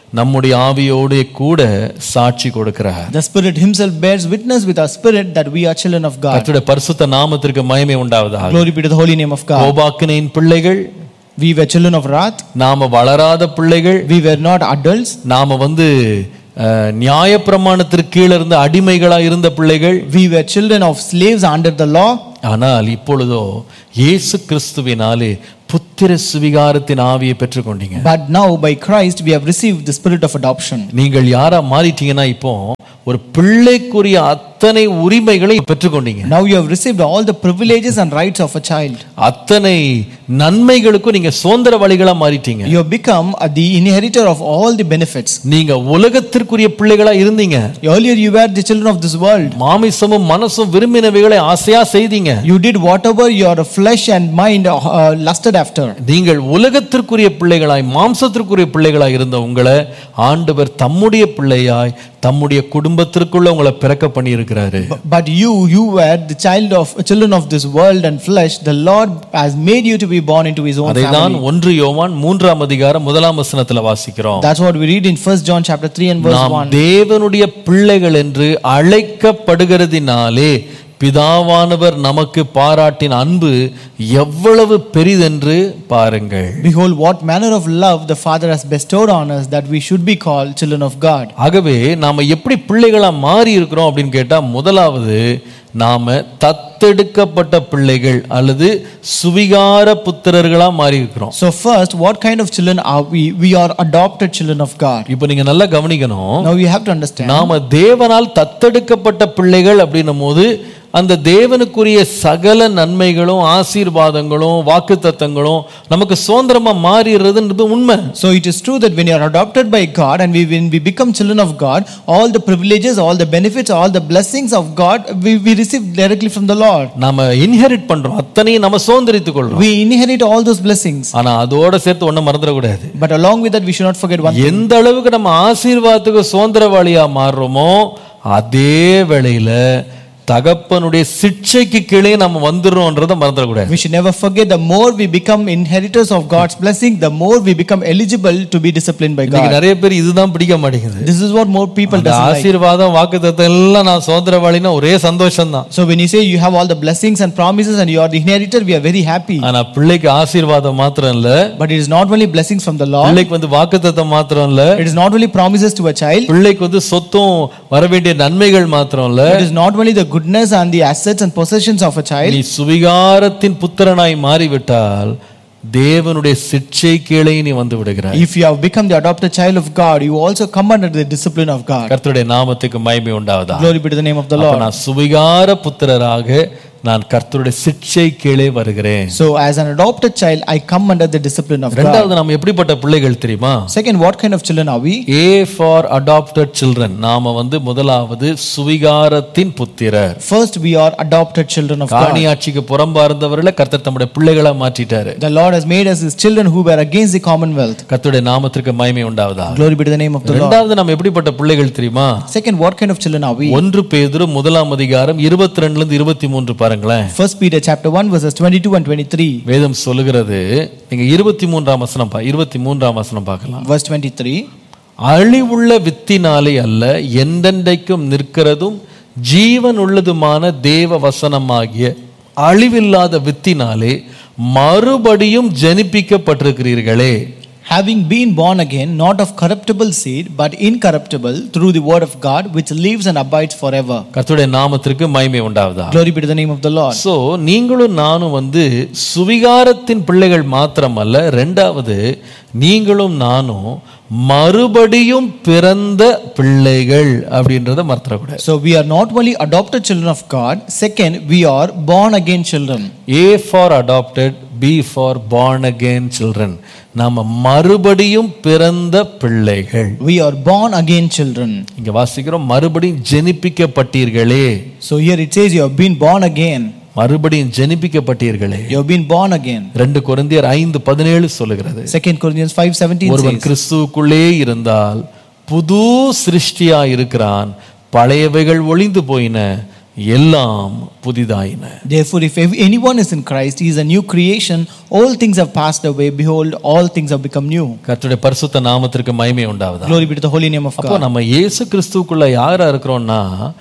நம்முடைய ஆவியோடு கூட சாட்சி கொடுக்கிறார் The Spirit Himself bears witness with our spirit that we are children of God. கர்த்தருடைய பரிசுத்த நாமத்திற்கு மகிமை உண்டாவதாக Glory be to the holy name of God. கோபாக்கினையின் பிள்ளைகள் We were children of wrath. நாம வளராத பிள்ளைகள் We were not adults. நாம வந்து அஹ், நியாயப்பிரமாணத்திற்கு கீழே இருந்த அடிமைகளா இருந்த பிள்ளைகள் We were children of slaves under the law. ஆனால் இப்பொழுதோ இயேசு கிறிஸ்துவினாலே புத்திர சுவிகாரத்தின் ஆவியை பெற்றுக்கொண்டீங்க But now by Christ we have received the spirit of adoption. நீங்கள் யாரா மாறிட்டீங்கன்னா இப்போ ஒரு பிள்ளைக்குரிய அத்தனை உரிமைகளை பெற்றுக்கொண்டீங்க Now you have received all the privileges and rights of a child. அத்தனை நன்மைகளுக்கும் நீங்க சுதந்திரவாளிகளா மாறிட்டீங்க You have become uh, the inheritor of all the benefits. நீங்க உலகத்திற்குரிய பிள்ளைகளா இருந்தீங்க Earlier you were the children of this world. மாமிசமும் மனசும் விரும்பினவைகளை ஆசையா செய்தீங்க You did whatever your flesh and mind uh, lusted after. நீங்கள் உலகத்திற்குரிய பிள்ளைகளாய் மாம்சத்திற்குரிய பிள்ளைகளாய் இருந்த உங்களை ஆண்டவர் தம்முடைய பிள்ளையாய் தம்முடைய குடும்பத்திற்குள்ள உங்களை பிறக்க பண்ணி இருக்கிறாரு Bu- But you, you were the child of children of this world and flesh. The Lord has made you to be born into His own அதைதான் family. ஒன்று யோவான் மூன்றாம் அதிகாரம் முதலாம் வசனத்துல வாசிக்கிறோம் That's what we read in First John chapter three and verse நாம் one. தேவனுடைய பிள்ளைகள் என்று அழைக்கப்படுகிறதினாலே பிதாவானவர் நமக்கு பாராட்டின அன்பு எவ்வளவு பெரிதென்று பாருங்கள் Behold, what manner of love the Father has bestowed on us that we should be called children of God. ஆகவே நாம எப்படி பிள்ளைகளா மாறி இருக்கிறோம் அப்படின்னு கேட்டா முதலாவது நாம தத்தெடுக்கப்பட்ட பிள்ளைகள் அல்லது சுவிகார புத்திரர்களா மாறி இருக்கிறோம் So first, what kind of children are we? We are adopted children of God. இப்போ நீங்க நல்லா கவனிக்கணும் Now you have to understand. நாம தேவனால் தத்தெடுக்கப்பட்ட பிள்ளைகள் அப்படின்னும் போது அந்த தேவனுக்குரிய சகல நன்மைகளும் ஆசீர்வாதங்களும் வாக்குத்தத்தங்களும் நமக்கு சுதந்திரமா மாறிடுறதுன்றது உண்மை So it is true that when you are adopted by God and we, when we become children of God, all the privileges, all the benefits, all the blessings of God, we, we receive directly from the Lord. நாம inherit பண்றோம் அத்தனையும் நம்ம சுதந்திரித்துக் கொள்றோம் We inherit all those blessings. ஆனா அதோட சேர்த்து ஒன்றும் மறந்துடக்கூடாது But along with that, we should not forget one thing. எந்த அளவுக்கு நம்ம ஆசீர்வாதத்துக்கு சுதந்திரவாளியா மாறுறோமோ அதே வேளையில தகப்பனுடைய சிக்ஷைக்கு கீழே நம்ம வந்துடுறோன்றதை மறந்துடக்கூடாது We should never forget the more we become inheritors of God's blessing, the more we become eligible to be disciplined by இன்னைக்கு God. நிறைய பேர் இதுதான் பிடிக்க மாட்டேங்குது This is what more people இந்த doesn't like. ஆசீர்வாதம் வாக்குத்தத்தம் எல்லாம் நான் சுதந்திரவாளினா ஒரே சந்தோஷம் தான் So when you say you have all the blessings and promises and you are the inheritor, we are very happy. ஆனா பிள்ளைக்கு ஆசீர்வாதம் மாத்திரம் இல்ல But it is not only blessings from the Lord, பிள்ளைக்கு வந்து வாக்குத்தத்தம் மாத்திரம் இல்ல it is not only promises to a child, பிள்ளைக்கு வந்து சொத்தும் வர வேண்டிய நன்மைகள் மாத்திரம் இல்ல it is not only the goodness and the assets and possessions of a child. நீ சுவிகாரத்தின் புத்திரனாய் மாறிவிட்டால் தேவனுடைய சிற்சை கீழே நீ வந்து விடுகிறாய் If you have become the adopted child of God, you also come under the discipline of God. கர்த்தருடைய நாமத்துக்கு மகிமை உண்டாவதா Glory be to the name of the அப்ப Lord. நான் சுவிகார புத்திரராக நான் கர்த்தருடைய சிற்சை கீழே வருகிறேன் So as an adopted child, I come under the discipline of God. ரெண்டாவது நம்ம எப்படிப்பட்ட பிள்ளைகள் தெரியுமா Second, what kind of children are we? A for adopted children நாம வந்து முதலாவது சுவிகாரத்தின் புத்திரர் First, we are adopted children of God. காணியாட்சிக்கு புறம்பா இருந்தவர்களை கர்த்தர் தம்முடைய பிள்ளைகளா மாற்றிட்டாரு The Lord has made us his children who were against the commonwealth. கர்த்தருடைய நாமத்திற்கு மகிமை உண்டாவதா Glory be to the name of the Lord. ரெண்டாவது நம்ம எப்படிப்பட்ட பிள்ளைகள் தெரியுமா Second, what kind of children are we? ஒன்று பேதுரு முதலாம் அதிகாரம் இருபத்தி ரெண்டுல இருந்து இருபத்தி மூன்று பாருங்களேன் First Peter chapter 1 verses 22 and 23. வேதம் சொல்லுகிறது நீங்க இருபத்தி மூன்றாம் வசனம் பா இருபத்தி மூன்றாம் வசனம் பார்க்கலாம் Verse 23. அழிவுள்ள வித்தினாலே அல்ல எந்தெண்டைக்கும் நிற்கிறதும் ஜீவன் உள்ளதுமான தேவ வசனமாகிய அழிவில்லாத வித்தினாலே மறுபடியும் ஜனிப்பிக்கப்பட்டிருக்கிறீர்களே Having been born again, not of corruptible seed, but incorruptible, through the word of God, which lives and abides forever. கர்த்தருடைய நாமத்திற்கு மகிமை உண்டாவதா Glory be to the name of the Lord. So நீங்களும் நானும் வந்து சுவிகாரத்தின் பிள்ளைகள் மாத்திரமல்ல ரெண்டாவது நீங்களும் நானும் மறுபடியும் பிறந்த பிள்ளைகள் அப்படின்றத மறந்துடக்கூடாது So we are not only adopted children of God, second, we are born again children. A for adopted B for born again children நாம மறுபடியும் பிறந்த பிள்ளைகள் We are born again children. இங்க வாசிக்கிறோம் மறுபடியும் ஜெனிப்பிக்கப்பட்டீர்களே So here it says you have been born again. மறுபடியும் ஜெனிப்பிக்கப்பட்டீர்களே You have been born again. ரெண்டு கொரிந்தியர் ஐந்து பதினேழு சொல்லுகிறது Second Corinthians 5:17 ஒருவன் says, கிறிஸ்துவுக்குள்ளே இருந்தால் புது சிருஷ்டியா இருக்கிறான் பழையவைகள் ஒளிந்து போயின எல்லாம் புதிதாயின Therefore, if ev- anyone is in Christ, he is a new creation. All things have passed away. Behold, all things have become new. கர்த்தருடைய பரிசுத்த நாமத்திற்கு மகிமை உண்டாவதா Glory be to the holy name of அப்போ God. நம்ம இயேசு கிறிஸ்துவுக்குள்ள யாரா இருக்கிறோம்னா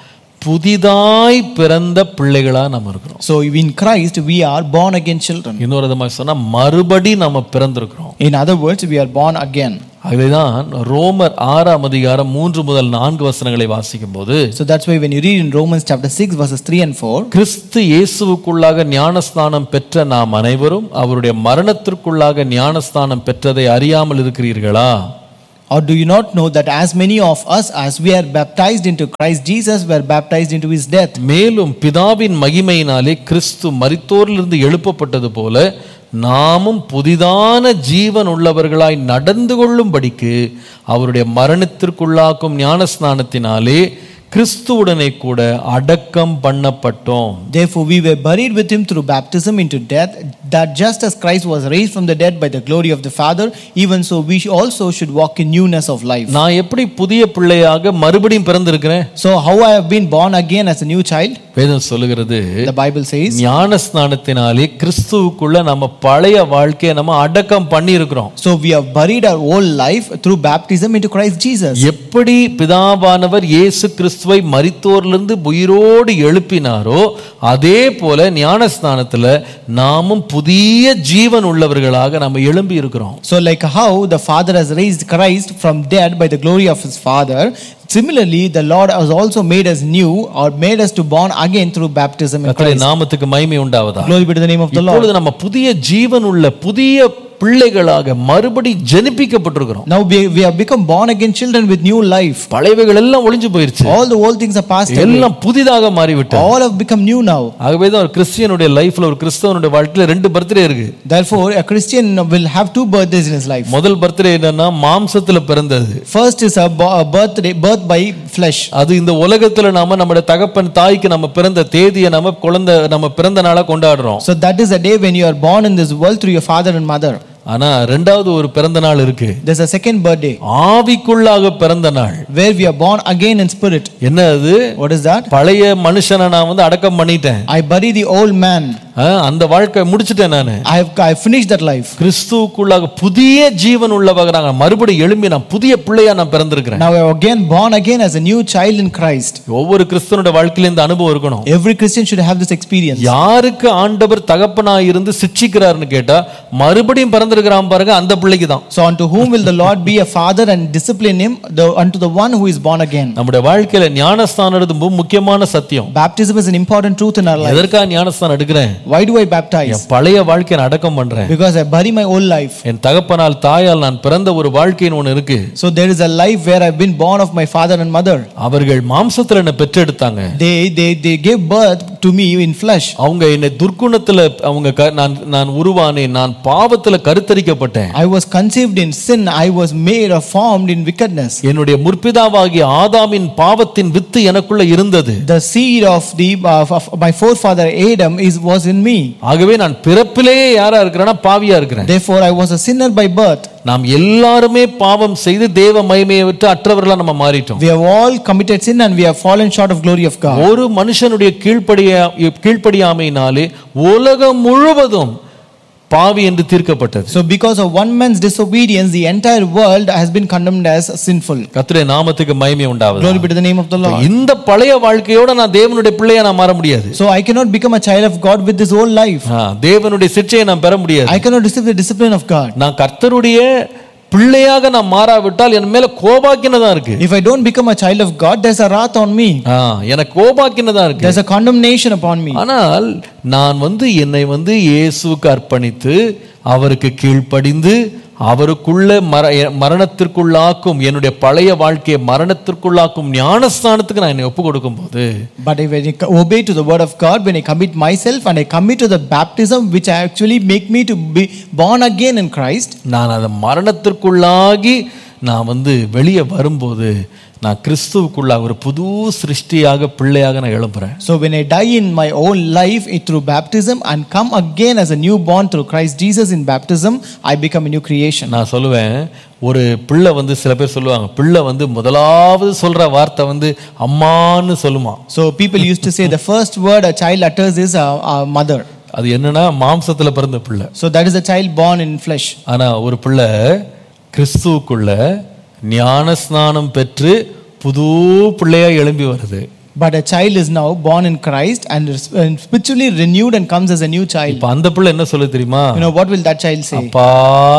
புதிதாய் பிறந்த பிள்ளைகளா நம்ம இருக்கிறோம் So, in Christ, we are born again children. இன்னொரு விதமாக சொன்னா மறுபடி நம்ம பிறந்திருக்கிறோம் In other words, we are born again. அதுதான் ரோமர் ஆறாம் அதிகாரம் மூன்று முதல் நான்கு வசனங்களை வாசிக்கும் போது So, that's why when you read in Romans chapter 6, verses 3 and 4, கிறிஸ்து இயேசுவுக்குள்ளாக ஞானஸ்நானம் பெற்ற நாம் அனைவரும் அவருடைய மரணத்திற்குள்ளாக ஞானஸ்நானம் பெற்றதை அறியாமல் இருக்கிறீர்களா Or do you not know that as many of us as we are baptized into Christ Jesus were baptized into his death? மேலும் பிதாவின் மகிமையினாலே கிறிஸ்து மரித்தோரிலிருந்து எழுப்பப்பட்டது போல நாமும் புதிதான ஜீவன் உள்ளவர்களாய் நடந்து கொள்ளும்படிக்கு அவருடைய மரணத்திற்குள்ளாக்கும் ஞானஸ்நானத்தினாலே கிறிஸ்துவுடனே கூட அடக்கம் பண்ணப்பட்டோம் Therefore, we were buried with him through baptism into death, that just as Christ was raised from the dead by the glory of the Father, even so we also should walk in newness of life. நான் எப்படி புதிய பிள்ளையாக மறுபடியும் பிறந்திருக்கிறேன் So, how I have been born again as a new child? வேதம் சொல்லுகிறது The Bible says. ஞான ஸ்நானத்தினாலே கிறிஸ்துவுக்குள்ள நம்ம பழைய வாழ்க்கையை நம்ம அடக்கம் பண்ணி இருக்கிறோம் So, we have buried our old life through baptism into Christ Jesus. எப்படி பிதாவானவர் இயேசு கிறிஸ்துவை மரித்தோரிலிருந்து உயிரோடு எழுப்பினாரோ அதே போல ஞான ஸ்நானத்துல நாமும் புதிய ஜீவன் உள்ளவர்களாக நம்ம எழும்பி இருக்கிறோம் So, like how the Father has raised Christ from dead by the glory of his Father, similarly, the Lord has also made us new or made us to born again through baptism in கர்த்தருடைய Christ. நாமத்துக்கு மகிமை உண்டாவதா Glory be to the name of the Lord. இப்பொழுது நம்ம புதிய ஜீவன் உள்ள புதிய பிள்ளைகளாக மறுபடி ஜெனிப்பிக்கப்பட்டிருக்கிறோம் Now we, we have become born again children with new life. பழையவைகள் எல்லாம் ஒளிஞ்சு போயிருச்சு All the old things are passed away. எல்லாம் புதிதாக மாறிவிட்டது All have become new now. ஆகவே தான் ஒரு கிறிஸ்டியனுடைய லைஃப்ல ஒரு கிறிஸ்தவனுடைய வாழ்க்கையில ரெண்டு பர்த்டே இருக்கு Therefore, a Christian will have two birthdays in his life. முதல் பர்த்டே என்னன்னா மாம்சத்துல பிறந்தது First is a, bo- a birthday, birth by flesh. அது இந்த உலகத்துல நாம நம்முடைய தகப்பன் தாய்க்கு நம்ம பிறந்த தேதியை நம்ம குழந்தை நம்ம பிறந்த நாளா கொண்டாடுறோம் So that is the day when you are born in this world through your father and mother. ஆனா ரெண்டாவது ஒரு பிறந்த நாள் இருக்கு There's a second birthday ஆவிக்குள்ளாக பிறந்த நாள் where we are born again in spirit. என்ன அது What is that? பழைய மனுஷனை நான் வந்து அடக்கம் பண்ணிட்டேன் I bury the old man. ஆ, அந்த வாழ்க்கை முடிச்சிட்டேன் நானு I have I finished that life. கிறிஸ்துவுக்குள்ளாக புதிய ஜீவன் உள்ளவங்க மறுபடியும் எழும்பி நான் புதிய பிள்ளையா நான் பிறந்திருக்கிறேன் Now I am again born again as a new child in Christ. ஒவ்வொரு கிறிஸ்தவனுடைய வாழ்க்கையில இந்த அனுபவம் இருக்கணும் Every Christian should have this experience. யாருக்கு ஆண்டவர் தகப்பனா இருந்து சிட்சிக்கிறாருன்னு கேட்டா மறுபடியும் பிறந்திருக்கிறான் பாருங்க அந்த பிள்ளைக்கு தான் So unto whom will the Lord be a father and discipline him? The, unto the one who is born again. நம்முடைய வாழ்க்கையில ஞானஸ்தானம் எடுத்து ரொம்ப முக்கியமான சத்தியம் Baptism is an important truth in our life. எதற்காக ஞானஸ்தானம் எடுக்கிறேன் Why do I baptize? என் பழைய வாழ்க்கையை நான் அடக்கம் பண்றேன் Because I bury my old life. என் தகப்பனால் தாயால் நான் பிறந்த ஒரு வாழ்க்கைன்னு ஒண்ணு இருக்கு So there is a life where I've been born of my father and mother. அவர்கள் மாம்சத்துல என்னை பெற்றெடுத்தாங்க They they they gave birth to me in flesh. அவங்க என்னை துர்க்குணத்துல அவங்க க- நான் நான் உருவானேன் நான் பாவத்துல கருத்தரிக்கப்பட்டேன் I was conceived in sin. I was made or formed in wickedness. என்னுடைய முற்பிதாவாகிய ஆதாமின் பாவத்தின் வித்து எனக்குள்ள இருந்தது The seed of the of, of my forefather Adam is was in me. ஆகவே நான் பிறப்பிலேயே யாரா இருக்கிறேன்னா பாவியா இருக்கிறேன் Therefore, I was a sinner by birth. நாம் எல்லாருமே பாவம் செய்து தேவ மகிமையை விட்டு அற்றவர்களா நம்ம மாறிட்டோம் We have all committed sin and we have fallen short of glory of God. ஒரு மனுஷனுடைய கீழ்ப்படிய கீழ்ப்படியாமையினாலே உலகம் முழுவதும் பாவி என்று தீர்க்கப்பட்டது So, because of one man's disobedience, the entire world has been condemned as sinful. கர்த்தருடைய நாமத்துக்கு மகிமை உண்டாவது Glory be to the name of the Lord. இந்த பழைய வாழ்க்கையோட நான் தேவனுடைய பிள்ளையா நான் மாற முடியாது So, I cannot become a child of God with this old life. ஆ, தேவனுடைய சிற்றையை நான் பெற முடியாது I cannot receive the discipline of God. நான் கர்த்தருடைய பிள்ளையாக நான் மாறாவிட்டால் என் மேல கோபாக்கினதான் இருக்கு If I don't become a child of God, there's a wrath on me. ஆ, எனக்கு கோபாக்கினதான் இருக்கு There's a condemnation upon me. ஆனால் நான் வந்து என்னை வந்து இயேசுவுக்கு அர்ப்பணித்து அவருக்கு கீழ்ப்படிந்து அவருக்குள்ள மர மரணத்திற்குள்ளாக்கும் என்னுடைய பழைய வாழ்க்கையை மரணத்திற்குள்ளாக்கும் ஞானஸ்தானத்துக்கு நான் என்னை ஒப்பு கொடுக்கும் போது But if I obey to the word of God, when I commit myself and I commit to the baptism which actually make me to be born again in Christ, நான் அதை மரணத்திற்குள்ளாகி நான் வந்து வெளியே வரும்போது நான் கிறிஸ்துவுக்குள்ள ஒரு புது சிருஷ்டியாக பிள்ளையாக நான் எழும்புறேன் So when I die in my own life it through baptism and come again as a newborn through Christ Jesus in baptism, I become a new creation. நான் சொல்லுவேன் ஒரு பிள்ளை வந்து சில பேர் சொல்லுவாங்க பிள்ளை வந்து முதலாவது சொல்ற வார்த்தை வந்து அம்மான்னு சொல்லுமா So people used to say the first word a child utters is uh, uh, mother. அது என்னன்னா மாம்சத்துல பிறந்த பிள்ளை So that is a child born in flesh. ஆனா ஒரு பிள்ளை கிறிஸ்துவுக்குள்ள ஞான ஸ்நானம் பெற்று புது பிள்ளையா எழும்பி வருது But a child is now born in Christ and is and spiritually renewed and comes as a new child. இப்ப அந்த பிள்ளை என்ன சொல்லு தெரியுமா You know what will that child say? அப்பா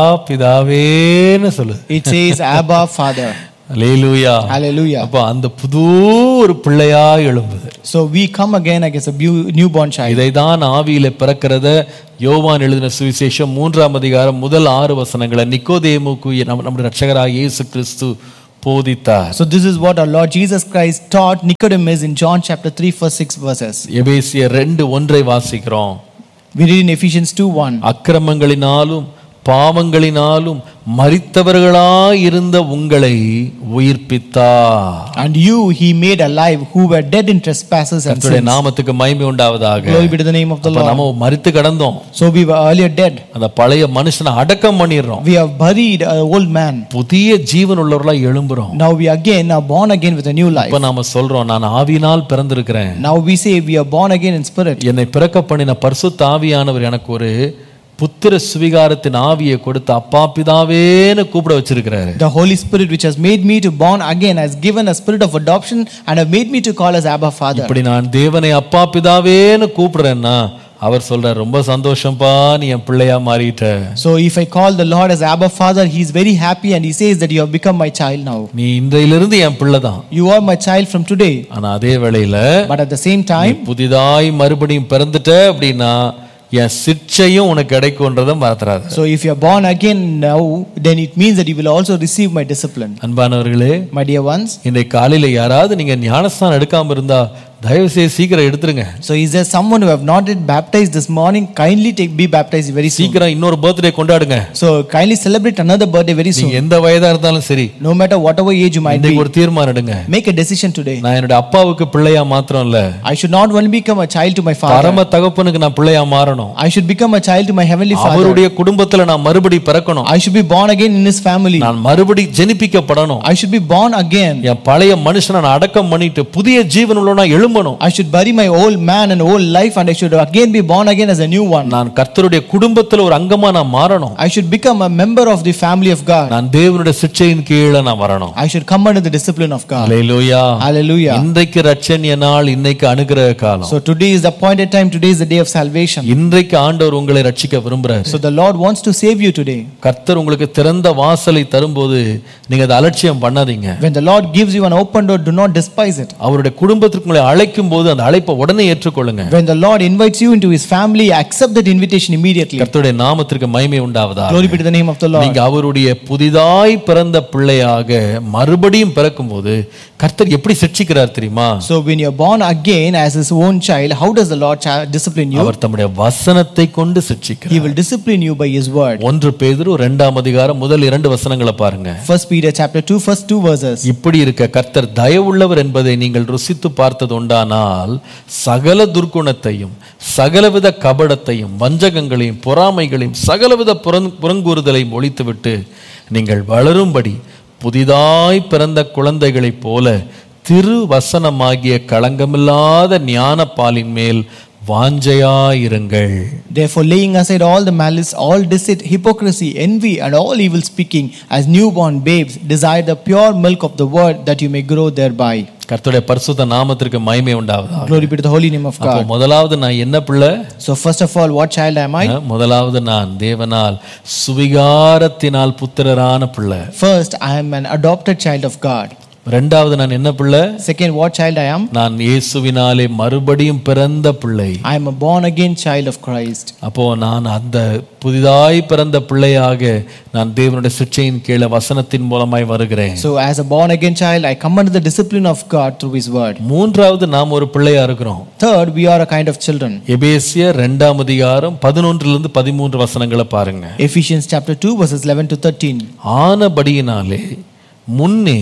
பிதாவேன்னு சொல்லு It says Abba Father. லேலூயா Hallelujah. அப்ப அந்த புது ஒரு பிள்ளையா எழும்புது So we come again against a beau- newborn child. இதைதான் ஆவியில பிறக்கிறத யோவான் எழுதின சுவிசேஷம் மூன்றாம் அதிகாரம் முதல் ஆறு வசனங்களை நிக்கோதேமுக்கு நம்ம நம்முடைய ரட்சகராக இயேசு கிறிஸ்து போதித்தார் So this is what our Lord Jesus Christ taught Nicodemus in John chapter 3 verse 6 verses. எபேசியர் ரெண்டு ஒன்றை வாசிக்கிறோம் We read in Ephesians 2 1. அக்கிரமங்களினாலும் பாவங்களினாலும் மரித்தவர்களாய் இருந்த உங்களை உயிர்ப்பித்தார் And you he made alive who were dead in trespasses and கர்த்தருடைய sins. நாமத்துக்கு மகிமை உண்டாவதாக Glory be to the name of the அப்ப Lord. நம்ம மரித்து கடந்தோம் So we were earlier dead. அந்த பழைய மனுஷனை அடக்கம் பண்ணிடுறோம் We have buried an old man. புதிய ஜீவன் உள்ளவர்களா எழும்புறோம் Now we again are born again with a new life. இப்ப நாம சொல்றோம் நான் ஆவியினால் பிறந்திருக்கிறேன் Now we say we are born again in spirit. என்னை பிறக்க பண்ணின பரிசுத்த ஆவியானவர் எனக்கு ஒரு புத்திர சுவிகாரத்தின் ஆவியை கொடுத்து அப்பா பிதாவேன்னு கூப்பிட வச்சிருக்கிறாரு The Holy Spirit which has made me to born again has given a spirit of adoption and have made me to call as Abba Father. இப்படி நான் தேவனை அப்பா பிதாவேன்னு கூப்பிடுறேன்னா அவர் சொல்றார் ரொம்ப சந்தோஷம்பா நீ என் பிள்ளையா மாறிட்ட So if I call the Lord as Abba Father, he is very happy and he says that you have become my child now. நீ இன்றையிலிருந்து என் பிள்ளை தான் You are my child from today. ஆனா அதே வேளையில But at the same நீ time, புதிதாய் மறுபடியும் பிறந்துட்ட அப்படின்னா என் சிற்சையும் உனக்கு கிடைக்கும்ன்றதை மறந்துடாத so if you are born again now, then it means that you will also receive my discipline. அன்பானவர்களே My dear ones. இன்றைக்கு காலையில யாராவது நீங்க ஞானஸ்தானம் எடுக்காம இருந்தா தயவு செய்து சீக்கிரம் எடுத்துருங்க So is there someone who have not yet baptized this morning? Kindly take be baptized very soon. சீக்கிரம் இன்னொரு பர்த்டே கொண்டாடுங்க So kindly celebrate another birthday very soon. நீங்க எந்த வயதா இருந்தாலும் சரி No matter whatever age you might இன்றைக்கு be, ஒரு தீர்மானம் எடுங்க make a decision today. நான் என்னோட அப்பாவுக்கு பிள்ளையா மாத்திரம் இல்ல I should not only become a child to my father, பரம தகப்பனுக்கு நான் பிள்ளையா மாறணும் I should become a child to my heavenly father. அவருடைய குடும்பத்துல நான் மறுபடி பிறக்கணும் I should be born again in his family. நான் மறுபடி ஜெனிப்பிக்கப்படணும் I should be born again. என் பழைய மனுஷனை நான் அடக்கம் பண்ணிட்டு புதிய ஜீவன் உள்ள நான் எழும்பணும் I should bury my old man and old life and I should again be born again as a new one. நான் கர்த்தருடைய குடும்பத்துல ஒரு அங்கமா நான் மாறணும் I should become a member of the family of God. நான் தேவனுடைய சிற்சையின் கீழே நான் வரணும் I should come under the discipline of God. Hallelujah Hallelujah. இன்றைக்கு ரட்சணிய நாள் இன்னைக்கு அனுகிரக காலம் So today is the appointed time, today is the day of salvation. இன்றைக்கு ஆண்டவர் உங்களை ரட்சிக்க விரும்புறாரு So the Lord wants to save you today. கர்த்தர் உங்களுக்கு திறந்த வாசலை தரும்போது நீங்க அதை அலட்சியம் பண்ணாதீங்க When the Lord gives you an open door, do not despise it. அவருடைய குடும்பத்திற்கு உங்களை அழைக்கும் போது அந்த அழைப்பை உடனே ஏற்றுக்கொள்ளுங்க When the Lord invites you into his family, accept that invitation immediately. கர்த்தருடைய நாமத்திற்கு மகிமை உண்டாவதா Glory be to the name of the Lord. நீங்க அவருடைய புதிதாய் பிறந்த பிள்ளையாக மறுபடியும் பிறக்கும்போது கர்த்தர் எப்படி சிட்சிக்கிறார் தெரியுமா So when you're born again as his own child, how does the Lord chi- discipline you? அவர் தம்முடைய வசனத்தை கொண்டு சிட்சிக்கிறார் He will discipline you by his word. ஒன்று பேதுரு இரண்டாம் அதிகாரம் முதல் இரண்டு வசனங்களை பாருங்க First Peter chapter 2, first two verses. இப்படி இருக்க கர்த்தர் தயவுள்ளவர் என்பதை நீங்கள் ருசித்து பார்த்தது உண்டானால் சகல துர்க்குணத்தையும் சகலவித கபடத்தையும் வஞ்சகங்களையும் பொறாமைகளையும் சகலவித புறங் புறங்கூறுதலையும் ஒழித்துவிட்டு நீங்கள் வளரும்படி புதிதாய் பிறந்த குழந்தைகளைப் போல திரு வசனமாகிய களங்கமில்லாத ஞான பாலின் மேல் வாஞ்சையாயிருங்கள் Therefore, laying aside all the malice, all deceit, hypocrisy, envy, and all evil speaking, as newborn babes, desire the pure milk of the word that you may grow thereby. கர்த்தருடைய பரிசுத்த நாமத்திற்கு மகிமை உண்டாவதா Glory be to the holy name of அப்போ God. முதலாவது நான் என்ன பிள்ளை So, first of all, what child am I? அஹ், முதலாவது நான் தேவனால் சுவிகாரத்தினால் புத்திரரான பிள்ளை First, I am an adopted child of God. ரெண்டாவது நான் என்ன பிள்ளை Second, what child I am? நான் இயேசுவினாலே மறுபடியும் பிறந்த பிள்ளை I am a born again child of Christ. அப்போ நான் அந்த புதிதாய் பிறந்த பிள்ளையாக நான் தேவனுடைய சிற்சையின் கீழே வசனத்தின் மூலமாய் வருகிறேன் So, as a born again child, I come under the discipline of God through His word. மூன்றாவது நாம் ஒரு பிள்ளையா இருக்கிறோம் Third, we are a kind of children. எபேசியர் ரெண்டாம் அதிகாரம் பதினொன்றிலிருந்து பதிமூன்று வசனங்களை பாருங்க Ephesians chapter 2, verses 11 to 13. ஆனபடியினாலே முன்னே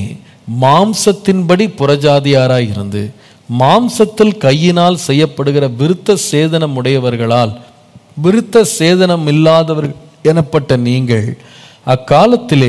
மாம்சத்தின்படி புறஜாதியாராய் இருந்து மாம்சத்தில் கையினால் செய்யப்படுகிற விருத்த சேதனம் உடையவர்களால் விருத்த சேதனம் இல்லாதவர்கள் எனப்பட்ட நீங்கள் அக்காலத்திலே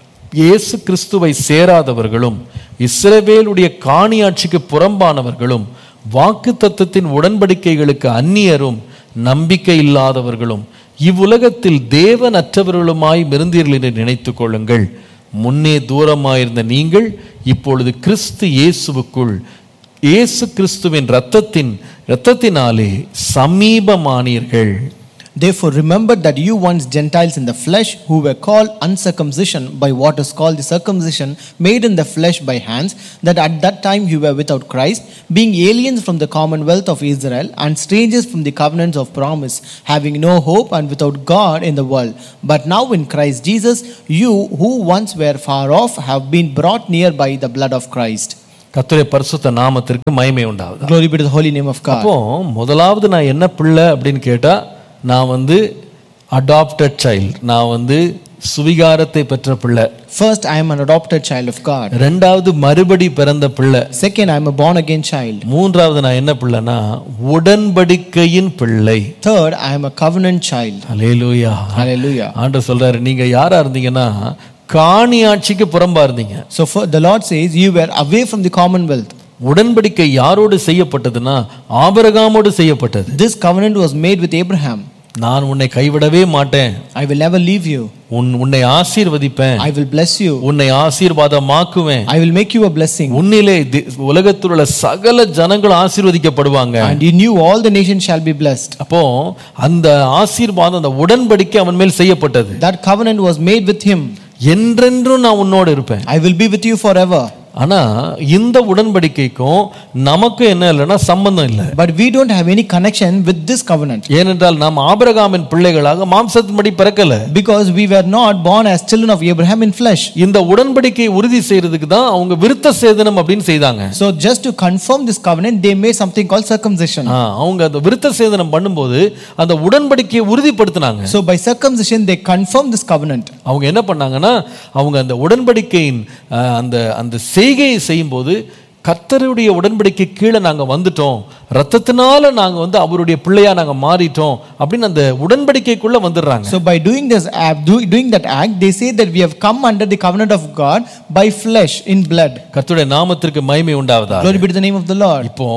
இயேசு கிறிஸ்துவை சேராதவர்களும் இஸ்ரவேலுடைய காணியாட்சிக்கு புறம்பானவர்களும் வாக்கு தத்தத்தின் உடன்படிக்கைகளுக்கு அந்நியரும் நம்பிக்கை இல்லாதவர்களும் இவ்வுலகத்தில் தேவனற்றவர்களுமாய் இருந்தீர்கள் என்று நினைத்துக் கொள்ளுங்கள் முன்னே தூரமாயிருந்த நீங்கள் இப்பொழுது கிறிஸ்து இயேசுவுக்குள் இயேசு கிறிஸ்துவின் இரத்தத்தின் இரத்தத்தினாலே சமீபமானீர்கள் Therefore, remember that you once Gentiles in the flesh, who were called uncircumcision by what is called the circumcision made in the flesh by hands, that at that time you were without Christ, being aliens from the commonwealth of Israel and strangers from the covenants of promise, having no hope and without God in the world. But now in Christ Jesus, you who once were far off have been brought near by the blood of Christ. கர்த்தருடைய பரிசுத்த நாமத்திற்கு மகிமை உண்டாகுது Glory be to the holy name of God. அப்போ முதலாவது நான் என்ன பிள்ளை அப்படின்னு கேட்டா நான் வந்து அடாப்டட் சைல்டு நான் வந்து சுவிகாரத்தை பெற்ற பிள்ளை First, I am an adopted child of God. ரெண்டாவது மறுபடி பிறந்த பிள்ளை Second, I am a born again child. மூன்றாவது நான் என்ன பிள்ளைனா உடன்படிக்கையின் பிள்ளை Third, I am a covenant child. அலேலூயா Hallelujah. ஆண்டவர் சொல்றாரு நீங்க யாரா இருந்தீங்கன்னா காணி ஆட்சிக்கு புறம்பா இருந்தீங்க So for, the Lord says, You were away from the commonwealth. உடன்படிக்கை யாரோடு செய்யப்பட்டதுன்னா ஆபரகாமோடு செய்யப்பட்டது This covenant was made with Abraham. நான் உன்னை கைவிடவே மாட்டேன் I will never leave you. உன் உன்னை ஆசீர்வதிப்பேன் I will bless you. உன்னை ஆசீர்வாதமாக்குவேன் I will make you a blessing. உன்னிலே தி- உலகத்தில் உள்ள சகல ஜனங்கள் ஆசீர்வதிக்கப்படுவாங்க And in you all the nations shall be blessed. அப்போ அந்த ஆசீர்வாதம் அந்த உடன்படிக்கை அவன் மேல் செய்யப்பட்டது That covenant was made with him. என்றென்றும் நான் உன்னோடு இருப்பேன் I will be with you forever. ஆனா இந்த உடன்படிக்கைக்கும் நமக்கும் என்ன இல்லைன்னா சம்பந்தம் இல்லை But we don't have any connection with this covenant. ஏனென்றால் நாம் ஆபிரகாமின் பிள்ளைகளாக மாம்சத்தின்படி பிறக்கல Because we were not born as children of Abraham in flesh. இந்த உடன்படிக்கையை உறுதி செய்யறதுக்கு தான் அவங்க விருத்த சேதனம் அப்படின்னு செய்தாங்க So just to confirm this covenant, they made something called circumcision. ஆ, அவங்க அந்த விருத்த சேதனம் பண்ணும்போது அந்த உடன்படிக்கையை உறுதிப்படுத்தினாங்க So by circumcision, they confirm this covenant. அவங்க என்ன பண்ணாங்கன்னா அவங்க அந்த உடன்படிக்கையின் ஆ, அந்த அந்த செய்கையை செய்யும்போது கர்த்தருடைய உடன்படிக்கை கீழே நாங்கள் வந்துட்டோம் ரத்தத்தினால நாங்கள் வந்து அவருடைய பிள்ளையா நாங்கள் மாறிட்டோம் அப்படின்னு அந்த உடன்படிக்கைக்குள்ள வந்துடுறாங்க So by doing this act, do, doing that act, they say that we have come under the covenant of God by flesh in blood. கர்த்தருடைய நாமத்திற்கு மகிமை உண்டாவதா Glory be to the name of the Lord. இப்போ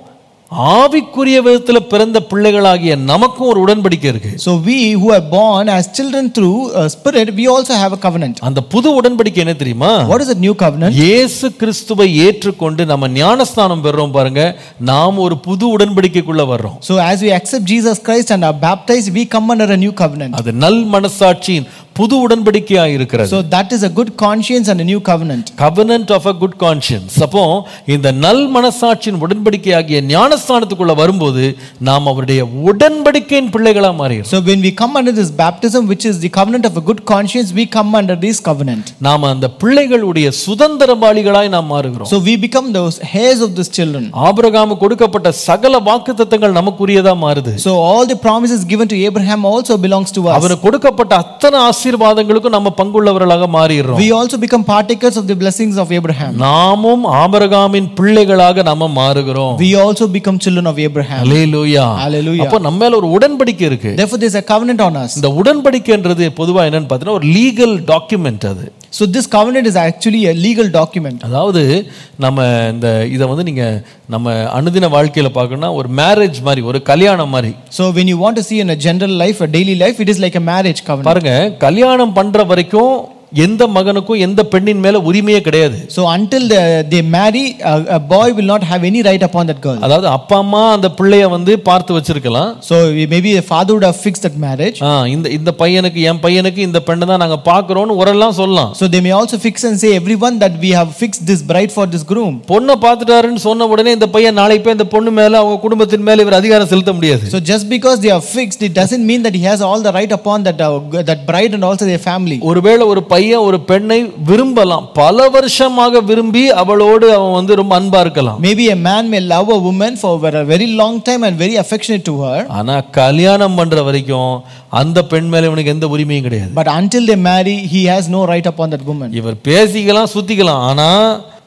ஆவிக்குரிய விதத்துல பிறந்த பிள்ளைகளாகிய நமக்கும் ஒரு உடன்படிக்கை இருக்கு So we who are born as children through uh, spirit, we also have a covenant. அந்த புது உடன்படிக்கை என்ன தெரியுமா What is that new covenant? இயேசு கிறிஸ்துவை ஏற்றுக்கொண்டு நம்ம ஞானஸ்தானம் பெறுறோம் பாருங்க நாம் ஒரு புது உடன்படிக்கைக்குள்ள வர்றோம் So as we accept Jesus Christ and are baptized, we come under a new covenant. அது நல் மனசாட்சியின் புது உடன்படிக்கையா இருக்கிறது So that is a good conscience and a new covenant. Covenant of a good conscience அப்போ இந்த நல் மனசாட்சியின் உடன்படிக்கையாகிய ஞானஸ்தானத்துக்குள்ள வரும்போது நாம் அவருடைய உடன்படிக்கையின் பிள்ளைகளா மாறிடுறோம் So when we come under this baptism, which is the covenant of a good conscience, we come under this covenant. நாம் அந்த பிள்ளைகளுடைய சுதந்திரபாளிகளாய் நாம் மாறுகிறோம் So we become those heirs of these children. ஆபிரகாமு கொடுக்கப்பட்ட சகல வாக்குத்தத்தங்கள் நமக்குரியதா மாறுது So all the promises given to Abraham also belongs to us. அவனுக்கு கொடுக்கப்பட்ட அத்தனை ஆசீர்வாதங்களுக்கும் நம்ம பங்குள்ளவர்களாக மாறிடுறோம் We also become partakers of the blessings of Abraham. நாமும் ஆபிரகாமின் பிள்ளைகளாக நம்ம மாறுகிறோம் We also become children of Abraham. Hallelujah Hallelujah. அப்போ நம்ம மேல ஒரு உடன்படிக்கை இருக்கு Therefore, there's a covenant on us. இந்த உடன்படிக்கைன்றது பொதுவா என்னன்னு பார்த்தீங்கன்னா ஒரு லீகல் டாக்குமெண்ட் அது So this covenant is actually a legal document. அதாவது நம்ம இந்த இதை வந்து நீங்க நம்ம அனுதின வாழ்க்கையில பார்க்கணும்னா ஒரு மேரேஜ் மாதிரி ஒரு கல்யாணம் மாதிரி So when you want to see in a general life, a daily life, it is like a marriage covenant. பாருங்க கல்யாணம் பண்ற வரைக்கும் எந்த மகனுக்கும் எந்த பெண்ணின் மேல உரிமையே கிடையாது So until they, they marry, a, a boy will not have any right upon that girl. அதாவது அப்பா அம்மா அந்த பிள்ளைய வந்து பார்த்து வச்சிருக்கலாம் So maybe a father would have fixed that marriage. ஆ, இந்த இந்த பையனுக்கு என் பையனுக்கு இந்த பெண்ணை தான் நாங்க பார்க்குறோம்னு ஒரெல்லாம் சொல்லலாம் So they may also fix and say everyone that we have fixed this bride for this groom. பொண்ணை பார்த்துட்டாருன்னு சொன்ன உடனே இந்த பையன் நாளைக்கு போய் இந்த பொண்ணு மேல அவங்க குடும்பத்தின் மேல இவர் அதிகாரம் செலுத்த முடியாது So just because they are fixed, it doesn't mean that he has all the right upon that uh, that bride and also their family. ஒருவேளை ஒரு பையன் ஒரு பெண்ணை விரும்பலாம் பல வருஷமாக விரும்பி அவளோடு அவன் வந்து ரொம்ப அன்பா இருக்கலாம் Maybe a man may love a woman for a very long time and very affectionate to her. ஆனா கல்யாணம் பண்ற வரைக்கும் அந்த பெண் மேல இவனுக்கு எந்த உரிமையும் கிடையாது But until they marry, he has no right upon that woman. இவர் பேசிக்கலாம் சுத்திக்கலாம் ஆனா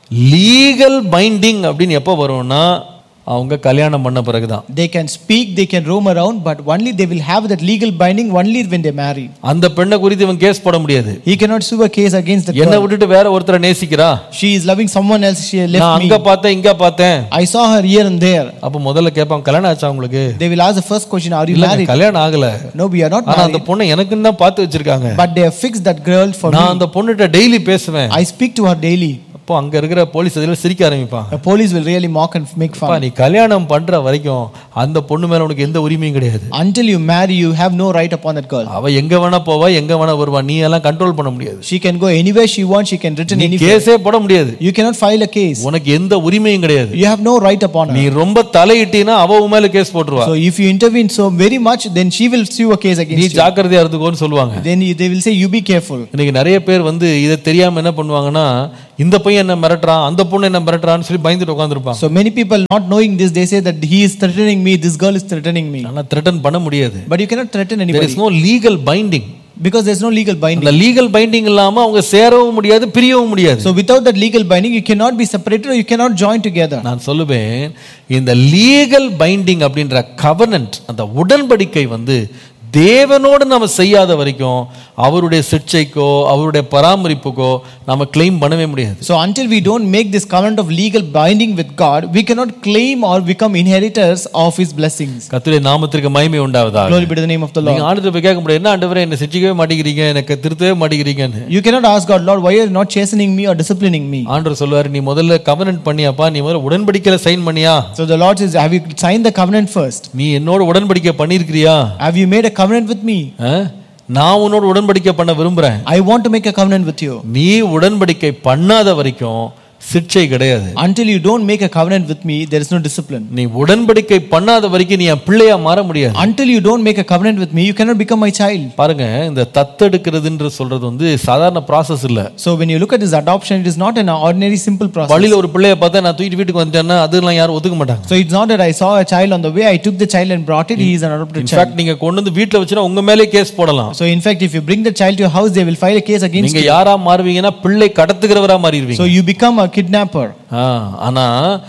லீகல் பைண்டிங் அப்படின்னு எப்போ வரும்னா அவங்க கல்யாணம் பண்ண பிறகுதான் They can speak, they can roam around, but only they will have that legal binding only when they marry. அந்த பெண்ணை குறித்து இவன் கேஸ் போட முடியாது He cannot sue a case against the என்னை girl. விட்டுட்டு வேற ஒருத்தரை நேசிக்கிறா She is loving someone else, she நான் left me. அங்க பார்த்தேன் இங்க பார்த்தேன் I saw her here and there. அப்ப முதல்ல கேட்பான் கல்யாணம் ஆச்சா உங்களுக்கு They will ask the first question, Are you இல்ல married? கல்யாணம் ஆகல No, we are not ஆனா அந்த married. பொண்ணை எனக்குன்னு தான் பார்த்து வச்சிருக்காங்க But they have fixed that girl for நான் me. அந்த பொண்ணுகிட்ட டெய்லி பேசுவேன் I speak to her daily. அப்போ அங்க இருக்கிற போலீஸ் அதில் சிரிக்க ஆரம்பிப்பான் The police will really mock and make அப்பா, fun. நீ கல்யாணம் பண்ற வரைக்கும் அந்த பொண்ணு மேல உனக்கு எந்த உரிமையும் கிடையாது Until you marry, you have no right upon that girl. அவ எங்க வேணா போவா எங்க வேணா வருவா நீ எல்லாம் கண்ட்ரோல் பண்ண முடியாது She can go anywhere she wants, she can return நீ anywhere. கேஸே போட முடியாது You cannot file a case. உனக்கு எந்த உரிமையும் கிடையாது You have no right upon நீ her. ரொம்ப தலையிட்டீன்னா அவ உன் மேல கேஸ் போட்டுருவா So if you intervene so very much, then she will sue a case நீ against you. ஜாக்கிரதையா இருந்துக்கோன்னு சொல்லுவாங்க Then you- they will say, You be careful. இன்னைக்கு நிறைய பேர் வந்து இதை தெரியாம என்ன பண்ணுவாங்கன்னா இந்த பையன் என்ன மிரட்டுறான் அந்த பொண்ணு என்ன மிரட்டுறான்னு சொல்லி பயந்துட்டு உட்காந்துருப்பாங்க So many people not knowing this, they say that he is threatening me, this girl is threatening me. ஆனா த்ரெட்டன் பண்ண முடியாது But you cannot threaten there anybody is no legal binding because there's no legal binding. அந்த legal binding இல்லாம அவங்க சேரவும் முடியாது பிரியவும் முடியாது So without that legal binding, you cannot be separated or you cannot join together. நான் சொல்லுவேன் இந்த legal binding அப்படின்ற கவர்னன்ட் அந்த உடன்படிக்கை வந்து தேவனோடு நம்ம செய்யாத வரைக்கும் அவருடைய சிக்ஷைக்கோ அவருடைய பராமரிப்புக்கோ நம்ம கிளைம் பண்ணவே முடியாது So until we don't make this covenant of legal binding with God, we cannot claim or become inheritors of His blessings. கர்த்தருடைய நாமத்திற்கு மகிமை உண்டாவதா Glory be to the name of the Lord. நீங்க ஆண்டு போய் கேட்க முடியாது என்ன ஆண்டவரே என்ன சிச்சிக்கவே மாட்டேங்கிறீங்க எனக்கு திருத்தவே மாட்டேங்கிறீங்கன்னு You cannot ask God, Lord, why are you not chastening me or disciplining me? ஆண்டவர் சொல்லுவாரு நீ முதல்ல கவர்னன்ட் பண்ணியாப்பா நீ முதல்ல உடன்படிக்கையில சைன் பண்ணியா So the Lord says, Have you signed the covenant first? நீ என்னோட உடன்படிக்கை பண்ணியிருக்கிறியா Have you made a covenant with me? ஆ? நான் உன்னோட உடன்படிக்கை பண்ண விரும்புறேன் I want to make a covenant with you. நீ உடன்படிக்கை பண்ணாத வரைக்கும் சிக்ஷை கிடையாது Until you don't make a covenant with me, there is no discipline. நீ உடன்படிக்கை பண்ணாத வரைக்கும் நீ என் பிள்ளையா மாற முடியாது Until you don't make a covenant with me, you cannot become my child. பாருங்க இந்த தத்தெடுக்கிறதுன்ற சொல்றது வந்து சாதாரண ப்ராசஸ் இல்ல So when you look at this adoption, it is not an ordinary simple process. வழியில ஒரு பிள்ளைய பார்த்தா நான் தூக்கிட்டு வீட்டுக்கு வந்துட்டேன்னா அதெல்லாம் யாரும் ஒத்துக்க மாட்டாங்க So it's not that I saw a child on the way, I took the child and brought it, he is an adopted child. In fact நீங்க கொண்டு வந்து வீட்டுல வச்சுனா உங்க மேலே கேஸ் போடலாம் So in fact, if you bring the child to your house, they will file a case against நீங்க you. யாரா மாறுவீங்கன்னா பிள்ளை கடத்துகிறவரா மாறிடுவீங்க So you become a kidnapper. ஆ, ஆனா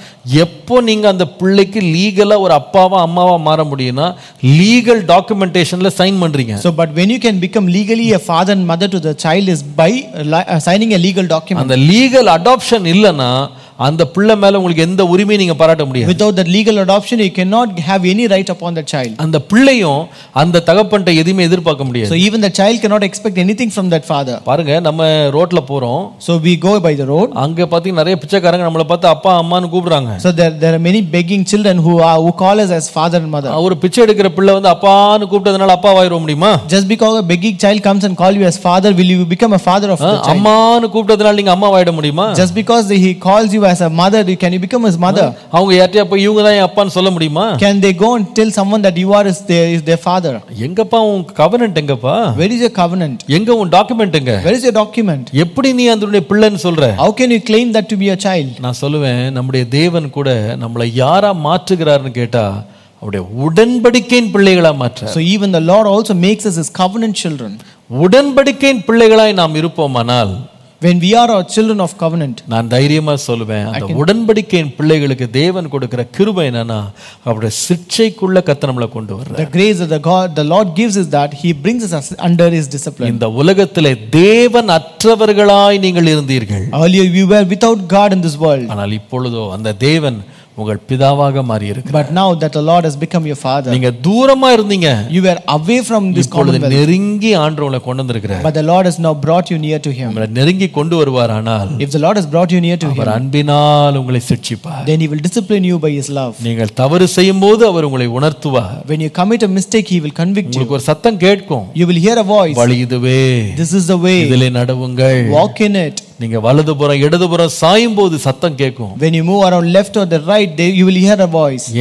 எப்போ நீங்க அந்த பிள்ளைக்கு லீகலா ஒரு அப்பாவா அம்மாவா மாற முடியும்னா லீகல் டாக்குமெண்டேஷன்ல சைன் பண்றீங்க So but when you can become legally a father and mother to the child is by uh, li- uh, signing a legal document. அந்த லீகல் அடாப்ஷன் இல்லைன்னா அந்த பிள்ளை மேல உங்களுக்கு எந்த உரிமையும் நீங்க பாராட்ட முடியாது Without that legal adoption, you cannot have any right upon the child. அந்த பிள்ளையும் அந்த தகப்பன்ட்ட எதுவுமே எதிர்பார்க்க முடியாது So even the child cannot expect anything from that father. பாருங்க நம்ம ரோட்ல போறோம் So we go by the road. அங்க பாத்தீங்கன்னா நிறைய பிச்சைக்காரங்க நம்மளை பார்த்து அப்பா அம்மான்னு கூப்பிடுறாங்க So there, there are many begging children who are who call us as father and mother. ஒரு பிச்சை எடுக்கிற பிள்ளை வந்து அப்பான்னு கூப்பிட்டதுனால அப்பா ஆயிட முடியுமா Just because a begging child comes and call you as father, will you become a father of ah, the child? அம்மான்னு கூப்பிட்டதுனால நீங்க அம்மா ஆயிட முடியுமா Just because he calls you as a mother, can you become his mother? அவங்க யார்ட்டையா போய் இவங்க தான் என் அப்பான்னு சொல்ல முடியுமா Can they go and tell someone that you are is their, is their father? எங்கப்பா உன் கவர்னன்ட் எங்கப்பா Where is your covenant? எங்க உன் டாக்குமெண்ட் எங்க Where is your document? எப்படி நீ அதனுடைய பிள்ளைன்னு சொல்ற How can you claim that to be a child? நான் சொல்லுவேன் நம்முடைய தேவன் கூட நம்மளை யாரா மாற்றுகிறாருன்னு கேட்டா அவருடைய உடன்படிக்கையின் பிள்ளைகளா மாற்ற So even the Lord also makes us his covenant children. உடன்படிக்கையின் பிள்ளைகளாய் நாம் இருப்போமானால் When we are our children of covenant, நான் தைரியமா சொல்லுவேன் அந்த உடன்படிக்கையின் பிள்ளைகளுக்கு தேவன் கொடுக்கிற கிருபை என்னன்னா அவருடைய சிக்ஷைக்குள்ள கத்த நம்மளை கொண்டு வர்ற the grace that the God the Lord gives is that He brings us under His discipline. இந்த உலகத்திலே தேவன் அற்றவர்களாய் நீங்கள் இருந்தீர்கள் Earlier we were without God in this world, ஆனால் இப்பொழுதோ அந்த தேவன் உங்கள் பிதாவாக மாறி இருக்கு but now that the Lord has become your Father, நீங்க தூரமா இருந்தீங்க you were away from this இப்பொழுது commonwealth, நெருங்கி ஆண்டவங்களை கொண்டு வந்திருக்கிறார் but the Lord has now brought you near to Him. உங்களை நெருங்கி கொண்டு வருவார் ஆனால் If the Lord has brought you near to Him, அவர் அன்பினால் உங்களை சிட்சிப்பார் then He will discipline you by His love. நீங்கள் தவறு செய்யும் போது அவர் உங்களை உணர்த்துவார் When you commit a mistake, He will convict you. உங்களுக்கு ஒரு சத்தம் கேட்கும் You will hear a voice. வழி இதுவே This is the way. இதிலே நடவுங்கள் Walk in it. நீங்க வலதுபுறம் இடதுபுறம் சாயும் போது சத்தம் கேட்கும் When you move around left or the right, they, you will hear a voice. ஏன்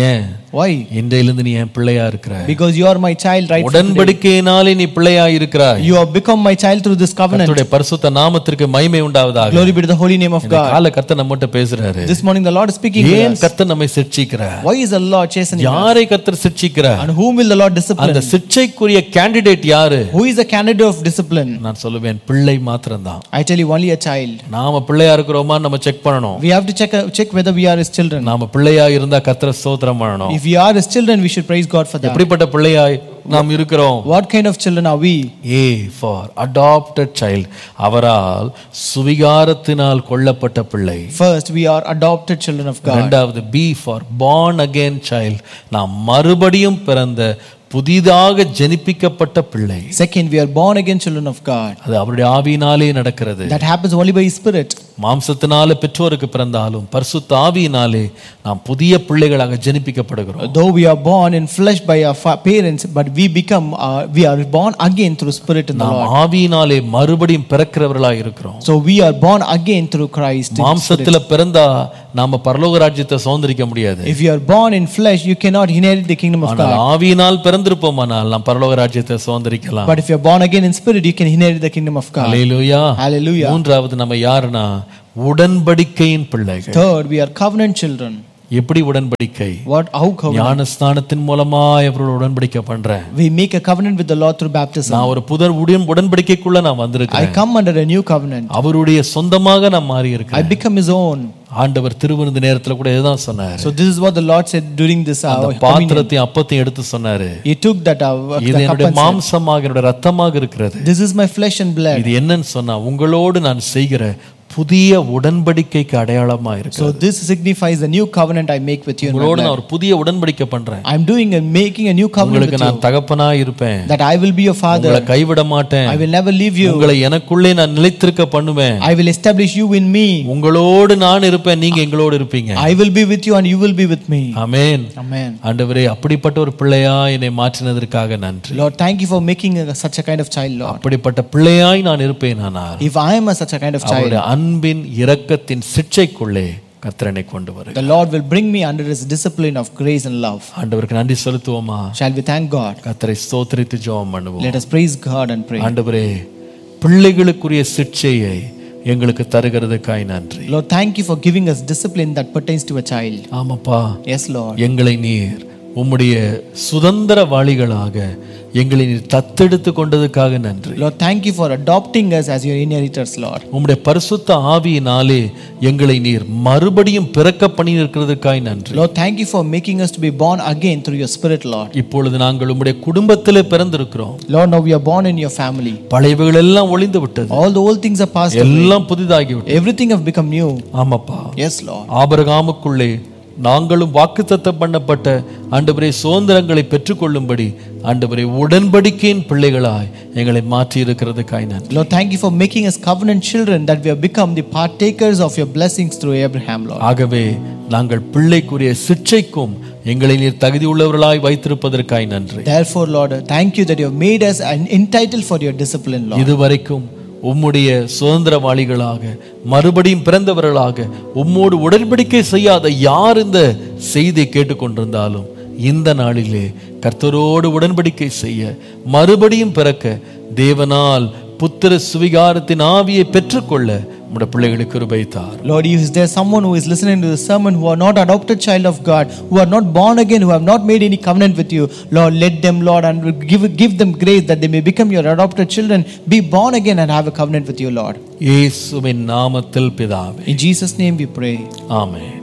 Why? இன்றையிலிருந்து நீ என் பிள்ளையா இருக்கிற Because you are my child right from today. உடன்படிக்கையினாலே நீ பிள்ளையா இருக்கிறாய் You have become my child through this covenant. கர்த்தருடைய பரிசுத்த நாமத்திற்கு மகிமை உண்டாவதாக Glory be to the holy name of இந்த God. கால கர்த்தர் நம்மகிட்ட பேசுறாரு This morning the Lord is speaking with ஏன் us. கர்த்தர் நம்மை சிர்ச்சிக்கிறார் Why is the Lord chastening us? யாரை கர்த்தர் சிர்ச்சிக்கிறார் And whom will the Lord discipline? அந்த சிர்ச்சைக்குரிய கேண்டிடேட் யாரு Who is the candidate of discipline? நான் சொல்லுவேன் பிள்ளை மாத்திரம்தான் I tell you, only a child. நாம பிள்ளையா இருக்கிறோமா நம்ம செக் பண்ணணும் We have to check, check whether we are his children. நாம பிள்ளையா இருந்தா கர்த்தரை ஸ்தோத்திரம் பண்ணணும் If we are his children, we should praise God for that. எப்படிப்பட்ட பிள்ளையாய் நாம் இருக்கிறோம் What kind of children are we? A for adopted child அவரால் சுவிகாரத்தினால் கொல்லப்பட்ட பிள்ளை First, we are adopted children of God. இரண்டாவது B for born again child நாம் மறுபடியும் பிறந்த புதிதாக ஜெனிப்பிக்கப்பட்ட பிள்ளை Second, we are born again children of God. அது அவருடைய ஆவியினாலே நடக்கிறது That happens only by his spirit. மாம்சத்தினால பெற்றோருக்கு பிறந்தாலும் பரிசுத்த ஆவியினாலே நாம் புதிய பிள்ளைகளாக ஜெனிப்பிக்கப்படுகிறோம் Though we are born in flesh by our fa- parents, but we become, uh, we are born again through spirit in the நாம் Lord. ஆவியினாலே மறுபடியும் பிறக்கிறவர்களாக இருக்கிறோம் So we are born again through Christ. in spirit. மாம்சத்துல பிறந்தா நாம பரலோக ராஜ்யத்தை சுதந்திரிக்க முடியாது If you are born in flesh, you cannot inherit the kingdom of ஆனால் God. ஆவியினால் பிறந்திருப்போமானால் நாம் பரலோக ராஜ்யத்தை சுதந்திரிக்கலாம் But if you are born again in spirit, you can inherit the kingdom of God. Hallelujah Hallelujah. மூன்றாவது நம்ம யாருன்னா உடன்படிக்கையின் பிள்ளைகள் Third, we are covenant children. எப்படி உடன்படிக்கை What? How covenant? ஞானஸ்தானத்தின் மூலமாய் அவரோட உடன்படிக்கை பண்றேன் We make a covenant with the Lord through baptism. நான் ஒரு புதர் உடன் உடன்படிக்கைக்குள்ள நான் வந்திருக்கேன் I come under a new covenant. அவருடைய சொந்தமாக நான் மாறி I இருக்கேன் become His own. ஆண்டவர் திருவிருந்து நேரத்துல கூட இதுதான் சொன்னார் So this is what the Lord said during this அந்த hour. பாத்திரத்தையும் அப்பத்தையும் எடுத்து சொன்னாரு He took that uh, இது the cup என்னுடைய and said, மாம்சமாக என்னுடைய ரத்தமாக இருக்கிறது This is my flesh and blood. இது என்னன்னு சொன்னா உங்களோடு நான் செய்கிற புதிய உடன்படிக்கைக்கு அடையாளமா இருக்கு So this signifies the new covenant I make with you. in my உங்களோடு blood. நான் ஒரு புதிய உடன்படிக்கை பண்றேன் I'm doing and making a new covenant உங்களுக்கு with you. நான் தகப்பனா இருப்பேன் That I will be your உங்களை father. கைவிட மாட்டேன் I will never leave you. உங்களை எனக்குள்ளே நான் நிலைத்திருக்க பண்ணுவேன் I will establish you in me. உங்களோடு நான் இருப்பேன் நீங்க எங்களோடு இருப்பீங்க I will be with you and you will be with me. Amen Amen. ஆண்டவரே அப்படிப்பட்ட ஒரு பிள்ளையா என்னை மாற்றினதற்காக நன்றி Lord, thank you for making a, such a kind of child, Lord. அப்படிப்பட்ட பிள்ளையாய் நான் இருப்பேன் ஆனால் If I am a, such a kind of child, அவருடைய அன்பின் இரக்கத்தின் சிற்சைக்குள்ளே கர்த்தரனை கொண்டு வரு the Lord will bring me under his discipline of grace and love. ஆண்டவருக்கு நன்றி செலுத்துவோமா Shall we thank God? கர்த்தரை ஸ்தோத்திரித்து ஜெபம் பண்ணுவோம் Let us praise God and pray. ஆண்டவரே பிள்ளைகளுக்குரிய சிற்சையை எங்களுக்கு தருகிறதுக்காய் நன்றி Lord, thank you for giving us discipline that pertains to a child. ஆமாப்பா Yes, Lord. எங்களை நீர் உம்முடைய சுதந்திர வாளிகளாக எங்களை நீர் தத்தெடுத்து கொண்டதுக்காக நன்றி Lord, thank you for adopting us as your inheritors, Lord. உம்முடைய பரிசுத்த ஆவியினாலே எங்களை நீர் மறுபடியும் பிறக்க பண்ணி இருக்கிறதுக்காய் நன்றி Lord, thank you for making us to be born again through your Spirit, Lord. இப்பொழுது நாங்கள் உம்முடைய குடும்பத்திலே பிறந்திருக்கிறோம் Lord, now we are born in your family. பழையவைகள் எல்லாம் ஒளிந்து விட்டது All the old things are past away. எல்லாம் புதிதாகி விட்டது Everything have become new. ஆமாப்பா Yes, Lord. ஆபரகாமுக்குள்ளே நாங்களும் வாக்குத்தத்தம் பண்ணப்பட்ட ஆண்டவரே சுதந்திரங்களை பெற்றுக்கொள்ளும்படி ஆண்டவரே உடன்படிக்கையின் பிள்ளைகளாய் எங்களை மாற்றி இருக்கிறதுக்காய் நன்றி Lord, thank you for making us covenant children that we have become the partakers of your blessings through Abraham, Lord. ஆகவே நாங்கள் பிள்ளைக்குரிய சிற்சைக்கும் எங்களை நீர் தகுதி உள்ளவர்களாய் வைத்திருப்பதற்காய் நன்றி Therefore, Lord, thank you that you have made us an entitled for your discipline, Lord. இதுவரைக்கும் உம்முடைய சுதந்திரவாளிகளாக மறுபடியும் பிறந்தவர்களாக உம்மோடு உடன்படிக்கை செய்யாத யார் இந்த செய்தியை கேட்டுக்கொண்டிருந்தாலும் இந்த நாளிலே கர்த்தரோடு உடன்படிக்கை செய்ய மறுபடியும் பிறக்க தேவனால் புத்திர சுவிகாரத்தின் ஆவியை பெற்றுக்கொள்ள உம்முடைய பிள்ளைகளுக்கு கிருபைத்தார் Lord, is there someone who is listening to this sermon who are not adopted child of God, who are not born again, who have not made any covenant with you? Lord, let them, Lord, and give, give them grace that they may become your adopted children, be born again and have a covenant with you, Lord. இயேசுவின் நாமத்தில் பிதாவே In Jesus' name we pray. Amen